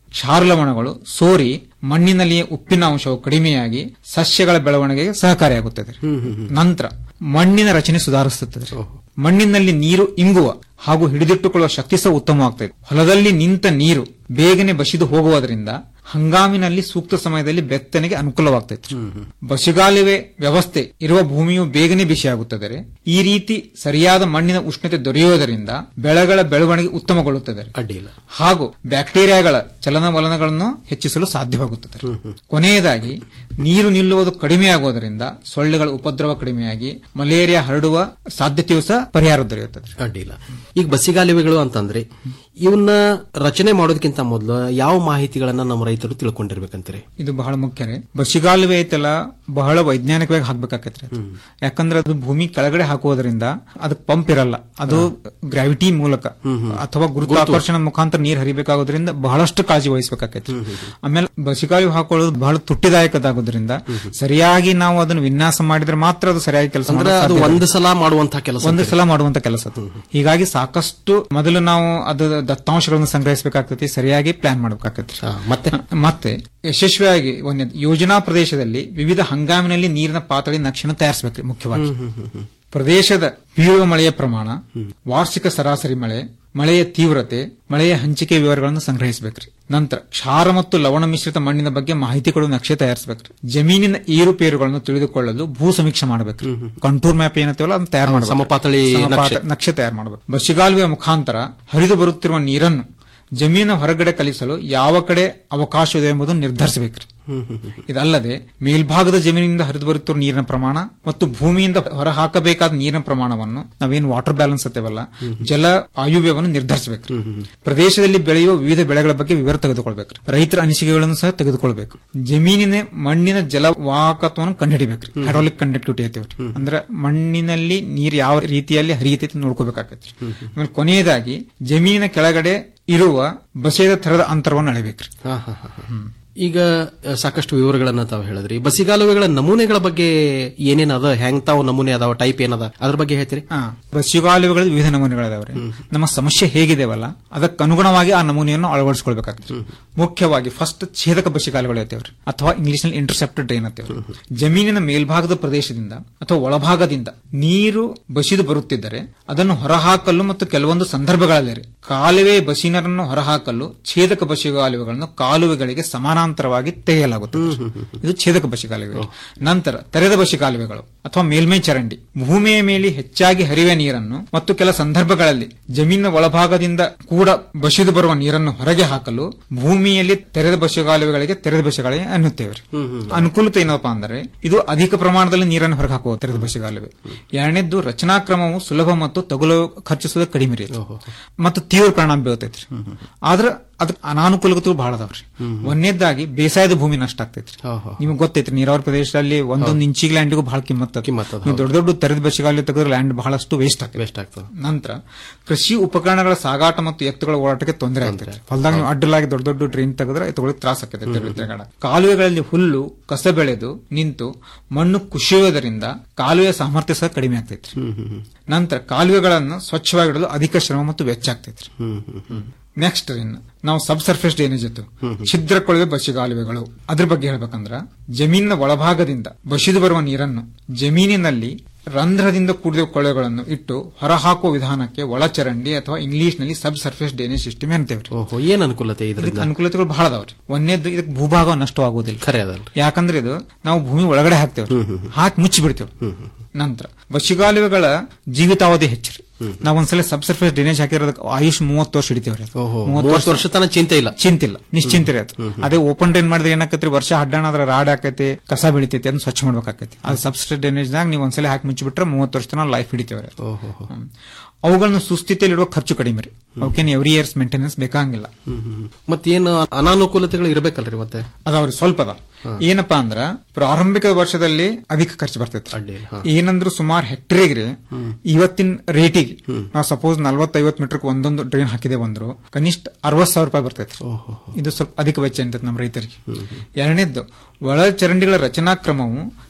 ಕ್ಷಾರಲವಣಗಳು ಸೋರಿ ಮಣ್ಣಿನಲ್ಲಿಯೇ ಉಪ್ಪಿನ ಅಂಶವು ಕಡಿಮೆಯಾಗಿ ಸಸ್ಯಗಳ ಬೆಳವಣಿಗೆಗೆ ಸಹಕಾರಿಯಾಗುತ್ತದೆ ನಂತರ ಮಣ್ಣಿನ ರಚನೆ ಸುಧಾರಿಸುತ್ತದೆ ಮಣ್ಣಿನಲ್ಲಿ ನೀರು ಇಂಗುವ ಹಾಗೂ ಹಿಡಿದಿಟ್ಟುಕೊಳ್ಳುವ ಶಕ್ತಿ ಸಹ ಉತ್ತಮವಾಗ್ತದೆ ಹೊಲದಲ್ಲಿ ನಿಂತ ನೀರು ಬೇಗನೆ ಬಸಿದು ಹೋಗುವುದರಿಂದ ಹಂಗಾಮಿನಲ್ಲಿ ಸೂಕ್ತ ಸಮಯದಲ್ಲಿ ಬೆತ್ತನೆಗೆ ಅನುಕೂಲವಾಗ್ತೈತೆ ಬಸಿಗಾಲುವೆ ವ್ಯವಸ್ಥೆ ಇರುವ ಭೂಮಿಯು ಬೇಗನೆ ಬಿಸಿಯಾಗುತ್ತದೆ ಈ ರೀತಿ ಸರಿಯಾದ ಮಣ್ಣಿನ ಉಷ್ಣತೆ ದೊರೆಯುವುದರಿಂದ ಬೆಳೆಗಳ ಬೆಳವಣಿಗೆ ಉತ್ತಮಗೊಳ್ಳುತ್ತದೆ ಅಡ್ಡಿಯಿಲ್ಲ ಹಾಗೂ ಬ್ಯಾಕ್ಟೀರಿಯಾಗಳ ಚಲನವಲನಗಳನ್ನು ಹೆಚ್ಚಿಸಲು ಸಾಧ್ಯವಾಗುತ್ತದೆ ಕೊನೆಯದಾಗಿ ನೀರು ನಿಲ್ಲುವುದು ಕಡಿಮೆಯಾಗುವುದರಿಂದ ಸೊಳ್ಳೆಗಳ ಉಪದ್ರವ ಕಡಿಮೆಯಾಗಿ ಮಲೇರಿಯಾ ಹರಡುವ ಸಾಧ್ಯತೆಯೂ ಸಹ ಪರಿಹಾರ ದೊರೆಯುತ್ತದೆ ಅಡ್ಡಿಲ್ಲ ಈಗ ಬಸಿಗಾಲುವೆಗಳು ಅಂತಂದ್ರೆ ಇವನ್ನ ರಚನೆ ಮಾಡೋದಕ್ಕಿಂತ ಮೊದಲು ಯಾವ ಮಾಹಿತಿಗಳನ್ನ ನಮ್ಮ ರೈತರು ತಿಳ್ಕೊಂಡಿರ್ಬೇಕಂತೀರಿ ಇದು ಬಹಳ ಮುಖ್ಯ ರೀ ಬಸಿಗಾಲುವೆ ಐತಲ್ಲ ಬಹಳ ವೈಜ್ಞಾನಿಕವಾಗಿ ಹಾಕ್ಬೇಕಾಕೈತ್ರಿ ಅದು. ಯಾಕಂದ್ರೆ ಅದು ಭೂಮಿ ಕೆಳಗಡೆ ಹಾಕುವುದರಿಂದ ಅದಕ್ಕೆ ಪಂಪ್ ಇರಲ್ಲ ಅದು ಗ್ರಾವಿಟಿ ಮೂಲಕ ಅಥವಾ ಗುರುತ್ವಾಕರ್ಷಣ ಮುಖಾಂತರ ನೀರು ಹರಿಬೇಕಾಗೋದ್ರಿಂದ ಬಹಳಷ್ಟು ಕಾಳಜಿ ವಹಿಸಬೇಕಾಕೈತಿ ಆಮೇಲೆ ಬಸಿಗಾಲುವೆ ಹಾಕೊಳ್ಳೋದು ಬಹಳ ತುಟ್ಟಿದಾಯಕದಾಗೋದ್ರಿಂದ ಸರಿಯಾಗಿ ನಾವು ಅದನ್ನು ವಿನ್ಯಾಸ ಮಾಡಿದ್ರೆ ಮಾತ್ರ ಅದು ಸರಿಯಾಗಿ ಕೆಲಸ ಅಂದ್ರೆ ಅದು ಒಂದು ಸಲ ಮಾಡುವಂತಹ ಕೆಲಸ ಒಂದು ಸಲ ಮಾಡುವಂತ ಕೆಲಸ ಅದು ಹೀಗಾಗಿ ಸಾಕಷ್ಟು ಮೊದಲು ನಾವು ಅದು ದತ್ತಾಂಶಗಳನ್ನು ಸಂಗ್ರಹಿಸಬೇಕಾಗ್ತೈತಿ ಸರಿಯಾಗಿ ಪ್ಲಾನ್ ಮಾಡಬೇಕಾಗ್ತೈತಿ ಮತ್ತೆ ಮತ್ತೆ ಯಶಸ್ವಿಯಾಗಿ ಒಂದೇ ಯೋಜನಾ ಪ್ರದೇಶದಲ್ಲಿ ವಿವಿಧ ಹಂಗಾಮಿನಲ್ಲಿ ನೀರಿನ ಪಾತಳಿ ನಕ್ಷೆಯನ್ನು ತಯಾರಿಸಬೇಕು ಮುಖ್ಯವಾಗಿ ಪ್ರದೇಶದ ಬೀಳುವ ಮಳೆಯ ಪ್ರಮಾಣ ವಾರ್ಷಿಕ ಸರಾಸರಿ ಮಳೆ ಮಳೆಯ ತೀವ್ರತೆ ಮಳೆಯ ಹಂಚಿಕೆ ವಿವರಗಳನ್ನು ಸಂಗ್ರಹಿಸಬೇಕ್ರಿ ನಂತರ ಕ್ಷಾರ ಮತ್ತು ಲವಣ ಮಿಶ್ರಿತ ಮಣ್ಣಿನ ಬಗ್ಗೆ ಮಾಹಿತಿ ಕೊಡುವ ನಕ್ಷೆ ತಯಾರಿಸಬೇಕ್ರಿ ಜಮೀನಿನ ಏರುಪೇರುಗಳನ್ನು ತಿಳಿದುಕೊಳ್ಳಲು ಭೂ ಸಮೀಕ್ಷೆ ಮಾಡಬೇಕ್ರಿ ಕಂಟೂರ್ ಮ್ಯಾಪ್ ಏನಂತೀವಲ್ಲ ಅದನ್ನ ತಯಾರು ಮಾಡಬೇಕು ಸಮಪಾತಳಿ ನಕ್ಷೆ. ನಕ್ಷೆ ತಯಾರು ಮಾಡಬೇಕು ಬಸಿಗಾಲುವೆಯ ಮುಖಾಂತರ ಹರಿದು ಬರುತ್ತಿರುವ ನೀರನ್ನು ಜಮೀನು ಹೊರಗಡೆ ಕಲಿಸಲು ಯಾವ ಕಡೆ ಅವಕಾಶವಿದೆ ಎಂಬುದನ್ನು ನಿರ್ಧರಿಸಬೇಕ್ರಿ ಇದಲ್ಲದೆ ಮೇಲ್ಭಾಗದ ಜಮೀನಿನಿಂದ ಹರಿದು ಬರುತ್ತಿರುವ ನೀರಿನ ಪ್ರಮಾಣ ಮತ್ತು ಭೂಮಿಯಿಂದ ಹೊರಹಾಕಬೇಕಾದ ನೀರಿನ ಪ್ರಮಾಣವನ್ನು ನಾವೇನು ವಾಟರ್ ಬ್ಯಾಲೆನ್ಸ್ ಅಂತೇವಲ್ಲ ಜಲ ಆಯುವ್ಯವನ್ನು ನಿರ್ಧರಿಸಬೇಕು ಪ್ರದೇಶದಲ್ಲಿ ಬೆಳೆಯುವ ವಿವಿಧ ಬೆಳೆಗಳ ಬಗ್ಗೆ ವಿವರ ತೆಗೆದುಕೊಳ್ಬೇಕು ರೈತರ ಅನಿಸಿಕೆಗಳನ್ನು ಸಹ ತೆಗೆದುಕೊಳ್ಬೇಕು ಜಮೀನಿನ ಮಣ್ಣಿನ ಜಲವಾಹಕತ್ವವನ್ನು ಕಂಡುಹಿಡಿಬೇಕು ಹೈಡ್ರಾಲಿಕ್ ಕಂಡಕ್ಟಿವಿಟಿ ಅಂತೀವಿ ಅಂದ್ರೆ ಮಣ್ಣಿನಲ್ಲಿ ನೀರು ಯಾವ ರೀತಿಯಲ್ಲಿ ಹರಿಯುತ್ತೈತೆ ನೋಡ್ಕೋಬೇಕಾಗತ್ತೆ ಆಮೇಲೆ ಕೊನೆಯದಾಗಿ ಜಮೀನಿನ ಕೆಳಗಡೆ ಇರುವ ಬಸೆದ ಥರದ ಅಂತರವನ್ನು ಅಳೆಬೇಕ್ರಿ ಹಾ, ಹಾ, ಹಾ, ಹಾ. ಈಗ ಅ, ಸಾಕಷ್ಟು ವಿವರಗಳನ್ನ ತಾವು ಹೇಳಿದ್ರಿ ಬಸಿಗಾಲುವೆಗಳ ನಮೂನೆಗಳ ಬಗ್ಗೆ ಏನೇನ್ ಅದ ಹೆಂಗ್ ತಾವು ನಮೂನೆ ಅದಾವ ಟೈಪ್ ಏನದ ಅದ್ರ ಬಗ್ಗೆ ಹೇಳ್ತೀರಿ ಹಾ ಬಸ್ಯುಗಾಲುವೆಗಳು ವಿವಿಧ ನಮೂನೆಗಳಿದಾವ್ರಿ ನಮ್ಮ ಸಮಸ್ಯೆ ಹೇಗಿದೆವಲ್ಲ ಅದಕ್ಕೆ ಅನುಗುಣವಾಗಿ ಆ ನಮೂನೆಯನ್ನು ಅಳವಡಿಸಿಕೊಳ್ಬೇಕಾಗ್ತದೆ ಮುಖ್ಯವಾಗಿ ಫಸ್ಟ್ ಛೇದಕ ಬಸಿಗಾಲುಗಳು ಇರ್ತೇವ್ರಿ ಅಥವಾ ಇಂಗ್ಲಿಷ್ ನಲ್ಲಿ ಇಂಟರ್ಸೆಪ್ಟೆಡ್ ಡ್ರೈನ್ ಅಂತೇವ್ರಿ ಜಮೀನಿನ ಮೇಲ್ಭಾಗದ ಪ್ರದೇಶದಿಂದ ಅಥವಾ ಒಳಭಾಗದಿಂದ ನೀರು ಬಸಿದು ಬರುತ್ತಿದ್ದರೆ ಅದನ್ನು ಹೊರಹಾಕಲು ಮತ್ತು ಕೆಲವೊಂದು ಸಂದರ್ಭಗಳಲ್ಲಿ ರೀ, ಕಾಲುವೆ ಬಸಿನರನ್ನು ಹೊರಹಾಕಲು ಛೇದಕ ಬಸಿಗಾಲುವೆಗಳನ್ನು ಕಾಲುವೆಗಳಿಗೆ ಸಮಾನಾಂತರವಾಗಿ ತೆಗೆಯಲಾಗುತ್ತದೆ ಇದು ಛೇದಕ ಬಸಿಗಾಲುವೆಗಳು ನಂತರ ತೆರೆದ ಬಸಿಗಾಲುವೆಗಳು ಅಥವಾ ಮೇಲ್ಮೈ ಚರಂಡಿ ಭೂಮಿಯ ಮೇಲೆ ಹೆಚ್ಚಾಗಿ ಹರಿಯುವ ನೀರನ್ನು ಮತ್ತು ಕೆಲ ಸಂದರ್ಭಗಳಲ್ಲಿ ಜಮೀನಿನ ಒಳಭಾಗದಿಂದ ಕೂಡ ಬಸಿದು ಬರುವ ನೀರನ್ನು ಹೊರಗೆ ಹಾಕಲು ಭೂಮಿಯಲ್ಲಿ ತೆರೆದ ಬಸಿಗಾಲುವೆಗಳಿಗೆ ತೆರೆದ ಬಸಿಗಾಲುವೆ ಅನ್ನುತ್ತೇವೆ ಅನುಕೂಲತೆ ಏನಪ್ಪ ಅಂದರೆ ಇದು ಅಧಿಕ ಪ್ರಮಾಣದಲ್ಲಿ ನೀರನ್ನು ಹೊರಗೆ ಹಾಕುವ ತೆರೆದ ಬಸಿಗಾಲುವೆ ಎರಡನೇದ್ದು ರಚನಾ ಕ್ರಮವು ಸುಲಭ ಮತ್ತು ತಗುಲು ಖರ್ಚಿಸುವುದು ಕಡಿಮೆ ರೀ ಇದು. ಮತ್ತು ತೀವ್ರ ಪರಿಣಾಮ ಬೀಳ್ತೈತ್ರಿ ಆದ್ರ ಅದಕ್ಕೆ ಅನಾನುಕೂಲತೆಗಳು ಬಹಳ ಅದಾವ್ರಿ ಒಂದನೇದಾಗಿ ಬೇಸಾಯದ ಭೂಮಿ ನಷ್ಟ ಆಗ್ತೈತ್ರಿ ನಿಮ್ಗೆ ಗೊತ್ತೈತ್ರಿ ನೀರಾವರಿ ಪ್ರದೇಶದಲ್ಲಿ ಒಂದೊಂದು ಇಂಚಿಗೆ ಲ್ಯಾಂಡಿಗೂ ಬಹಳ ಕಿಮ್ಮತ್ ಅದ. ನೀವು ದೊಡ್ಡ ದೊಡ್ಡ ತೆರೆದ ಬಸಿಗಾಲಿ ತೆಗೆದ್ರೆ ಲ್ಯಾಂಡ್ ಬಹಳಷ್ಟು ವೇಸ್ಟ್ ಆಗ್ತದೆ ವೇಸ್ಟ್ ಆಗ್ತದೆ ನಂತರ ಕೃಷಿ ಉಪಕರಣಗಳ ಸಾಗಾಟ ಮತ್ತು ಎತ್ತುಗಳ ಓಡಾಟಕ್ಕೆ ತೊಂದರೆ ಆಗ್ತದೆ ಹೊಲದಾಗ ನೀವು ಅಡ್ಡಲಾಗಿ ದೊಡ್ಡ ದೊಡ್ಡ ಟ್ರೈನ್ ತೆಗೆದ್ರೆ ಎತ್ತುಗಳಿಗೆ ತ್ರಾಸ ಆಗ್ತದೆ ತೆರಳು ತಿರುಗಾಡ. ಕಾಲುವೆಗಳಲ್ಲಿ ಹುಲ್ಲು ಕಸ ಬೆಳೆದು ನಿಂತು ಮಣ್ಣು ಕುಸಿಯುವುದರಿಂದ ಕಾಲುವೆಯ ಸಾಮರ್ಥ್ಯ ಸಹ ಕಡಿಮೆ ಆಗ್ತೈತ್ರಿ ನಂತರ ಕಾಲುವೆಗಳನ್ನು ಸ್ವಚ್ಛವಾಗಿಡಲು ಅಧಿಕ ಶ್ರಮ ಮತ್ತು ವೆಚ್ಚ ಆಗ್ತೈತ್ರಿ ನೆಕ್ಸ್ಟ್ ಇನ್ನು ನಾವು ಸಬ್ ಸರ್ಫೇಸ್ ಡ್ರೈನೇಜ್ ಇತ್ತು ಛಿದ್ರ ಕೊಳವೆ ಬಸಿಗಾಲುವೆಗಳು ಅದ್ರ ಬಗ್ಗೆ ಹೇಳ್ಬೇಕಂದ್ರ ಜಮೀನಿನ ಒಳಭಾಗದಿಂದ ಬಸಿದು ಬರುವ ನೀರನ್ನು ಜಮೀನಿನಲ್ಲಿ ರಂಧ್ರದಿಂದ ಕೂಡಿದ ಕೊಳವೆಗಳನ್ನು ಇಟ್ಟು ಹೊರಹಾಕುವ ವಿಧಾನಕ್ಕೆ ಒಳಚರಂಡಿ ಅಥವಾ ಇಂಗ್ಲಿಷ್ ನಲ್ಲಿ ಸಬ್ ಸರ್ಫೇಸ್ ಡ್ರೈನೇಜ್ ಸಿಸ್ಟಮ್ ಅಂತೇವ್ರಿ ಓಹೋ ಏನ್ ಅನುಕೂಲತೆ ಇದಕ್ಕೆ ಇದರಿಂದ ಅನುಕೂಲತೆಗಳು ಬಹಳ ಅದಾವ್ರಿ ಒಂದೇದ್ದು ಇದಕ್ಕೆ ಭೂಭಾಗ ನಷ್ಟವಾಗುವುದಿಲ್ಲ ಖರೆ ಅದಲ್ರಿ ಯಾಕಂದ್ರೆ ಇದು ನಾವು ಭೂಮಿ ಒಳಗಡೆ ಹಾಕ್ತೇವೆ ಹಾಕಿ ಮುಚ್ಚಿ ಬಿಡ್ತೇವೆ ನಂತರ ಬಸಿಗಾಲುವೆಗಳ ಜೀವಿತಾವಧಿ ಹೆಚ್ಚು ನಾವ್ ಒಂದ್ಸಲ ಸಬ್ ಸರ್ಫೇಸ್ ಡ್ರೈನೇಜ್ ಹಾಕಿರೋದಕ್ಕೆ ಆಯುಷ್ ಮೂವತ್ತು ವರ್ಷ ಹಿಡಿತೇವ್ರಿ ಅದು. ಓಹೋ ಮೂವತ್ತು ಮೂವತ್ತು ವರ್ಷ ತನಕ ಚಿಂತೆ ಇಲ್ಲ ಚಿಂತಿಲ್ಲ ನಿಶ್ಚಿಂತಿರಿ ಅದು ಅದೇ ಓಪನ್ ಡ್ರೈನ್ ಮಾಡಿದ್ರೆ ಏನಾಕತ್ರಿ ವರ್ಷ ಹಡ್ಡಾಣ ಆದ್ರೆ ರಾಡ್ ಆಕೈತಿ ಕಸ ಬೆಳಿತೈತಿ ಅದನ್ನ ಸ್ವಚ್ಛ ಮಾಡ್ಬೇಕಾಕೈತಿ ಅದು ಸಬ್ಸ್ಟ್ರೇಟ್ ಡ್ರೈನೇಜ್ ನಾಗ ನೀವು ಒಂದ್ಸಲ ಹಾಕಿ ಮುಚ್ಚಿಬಿಟ್ರೆ ಮೂವತ್ತು ವರ್ಷ ತನಕ ಲೈಫ್ ಹಿಡಿತೇವ್ರಿ ಅದು. ಹ್ಮ್. ಅವುಗಳನ್ನು ಸುಸ್ಥಿತಿಯಲ್ಲಿಡುವ ಖರ್ಚು ಕಡಿಮೆ ರೀ ಅವಕ್ಕೇನು ಎವ್ರಿ ಇಯರ್ಸ್ ಮೇಂಟೆನೆನ್ಸ್ ಬೇಕಾಗಿಲ್ಲ ಮತ್ತೇನು ಅನಾನುಕೂಲತೆಗಳು ಇರಬೇಕಲ್ರಿ ಮತ್ತೆ ಅದಾವ್ರಿ ಸ್ವಲ್ಪ ಅದ ಏನಪ್ಪಾ ಅಂದ್ರ ಪ್ರಾರಂಭಿಕ ವರ್ಷದಲ್ಲಿ ಅಧಿಕ ಖರ್ಚು ಬರ್ತೈತಿ ಅಡ್ಡಿಲ್ಲ ಹಾ. ಏನಂದ್ರು ಸುಮಾರು ಹೆಕ್ಟೇರ್ಗೆ ಇವತ್ತಿನ ರೇಟಿಗೆ ನಾವು ಸಪೋಸ್ ನಲ್ವತ್ತೈವತ್ ಮೀಟರ್ ಒಂದೊಂದು ಡ್ರೈನ್ ಹಾಕಿದೆ ಬಂದ್ರು ಕನಿಷ್ಠ ಅರವತ್ ಸಾವಿರ ರೂಪಾಯಿ ಬರ್ತೈತಿ ಇದು ಸ್ವಲ್ಪ ಅಧಿಕ ವೆಚ್ಚ ಅಂತೈತಿ ನಮ್ಮ ರೈತರಿಗೆ ಎರಡನೇದ್ದು ಒಳ ಚರಂಡಿಗಳ ರಚನಾ ಕ್ರಮವು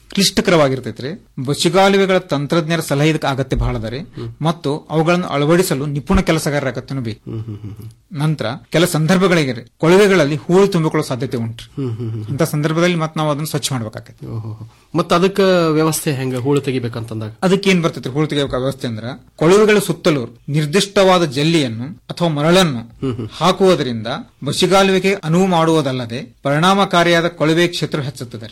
ಕ್ಲಿಷ್ಟಕರವಾಗಿರ್ತೈತ್ರಿ ಬಸಿಗಾಲುವೆಗಳ ತಂತ್ರಜ್ಞರ ಸಲಹೆ ಇದಕ್ಕೆ ಅಗತ್ಯ ಬಹಳ ಅದ ರೀ ಮತ್ತು ಅವುಗಳನ್ನು ಅಳವಡಿಸಲು ನಿಪುಣ ಕೆಲಸಗಾರರ ಅಗತ್ಯನೂ ಬೇಕು ನಂತರ ಕೆಲ ಸಂದರ್ಭಗಳಿಗೆ ರೀ ಕೊಳವೆಗಳಲ್ಲಿ ಹೂಳು ತುಂಬಿಕೊಳ್ಳೋ ಸಾಧ್ಯತೆ ಉಂಟು ಅಂತ ಸಂದರ್ಭದಲ್ಲಿ ಮತ್ತೆ ನಾವು ಅದನ್ನು ಸ್ವಚ್ಛ ಮಾಡ್ಬೇಕಾಗತ್ತೆ ಮತ್ತ ಅದಕ್ಕ ವ್ಯವಸ್ಥೆ ಹೆಂಗ ಹೂಳು ತೆಗಿಬೇಕಂತಂದಾಗ ಅದಕ್ಕೆ ಏನ್ ಬರ್ತೈತಿ ಹೂಳು ತೆಗೆಯುವ ವ್ಯವಸ್ಥೆ ಅಂದ್ರ ಕೊಳವೆಗಳ ಸುತ್ತಲೂ ನಿರ್ದಿಷ್ಟವಾದ ಜಲ್ಲಿಯನ್ನು ಅಥವಾ ಮರಳನ್ನು ಹಾಕುವುದರಿಂದ ಬಸಿಗಾಲುವಿಗೆ ಅನುವು ಮಾಡುವುದಲ್ಲದೆ ಪರಿಣಾಮಕಾರಿಯಾದ ಕೊಳವೆ ಕ್ಷೇತ್ರ ಹೆಚ್ಚುತ್ತದೆ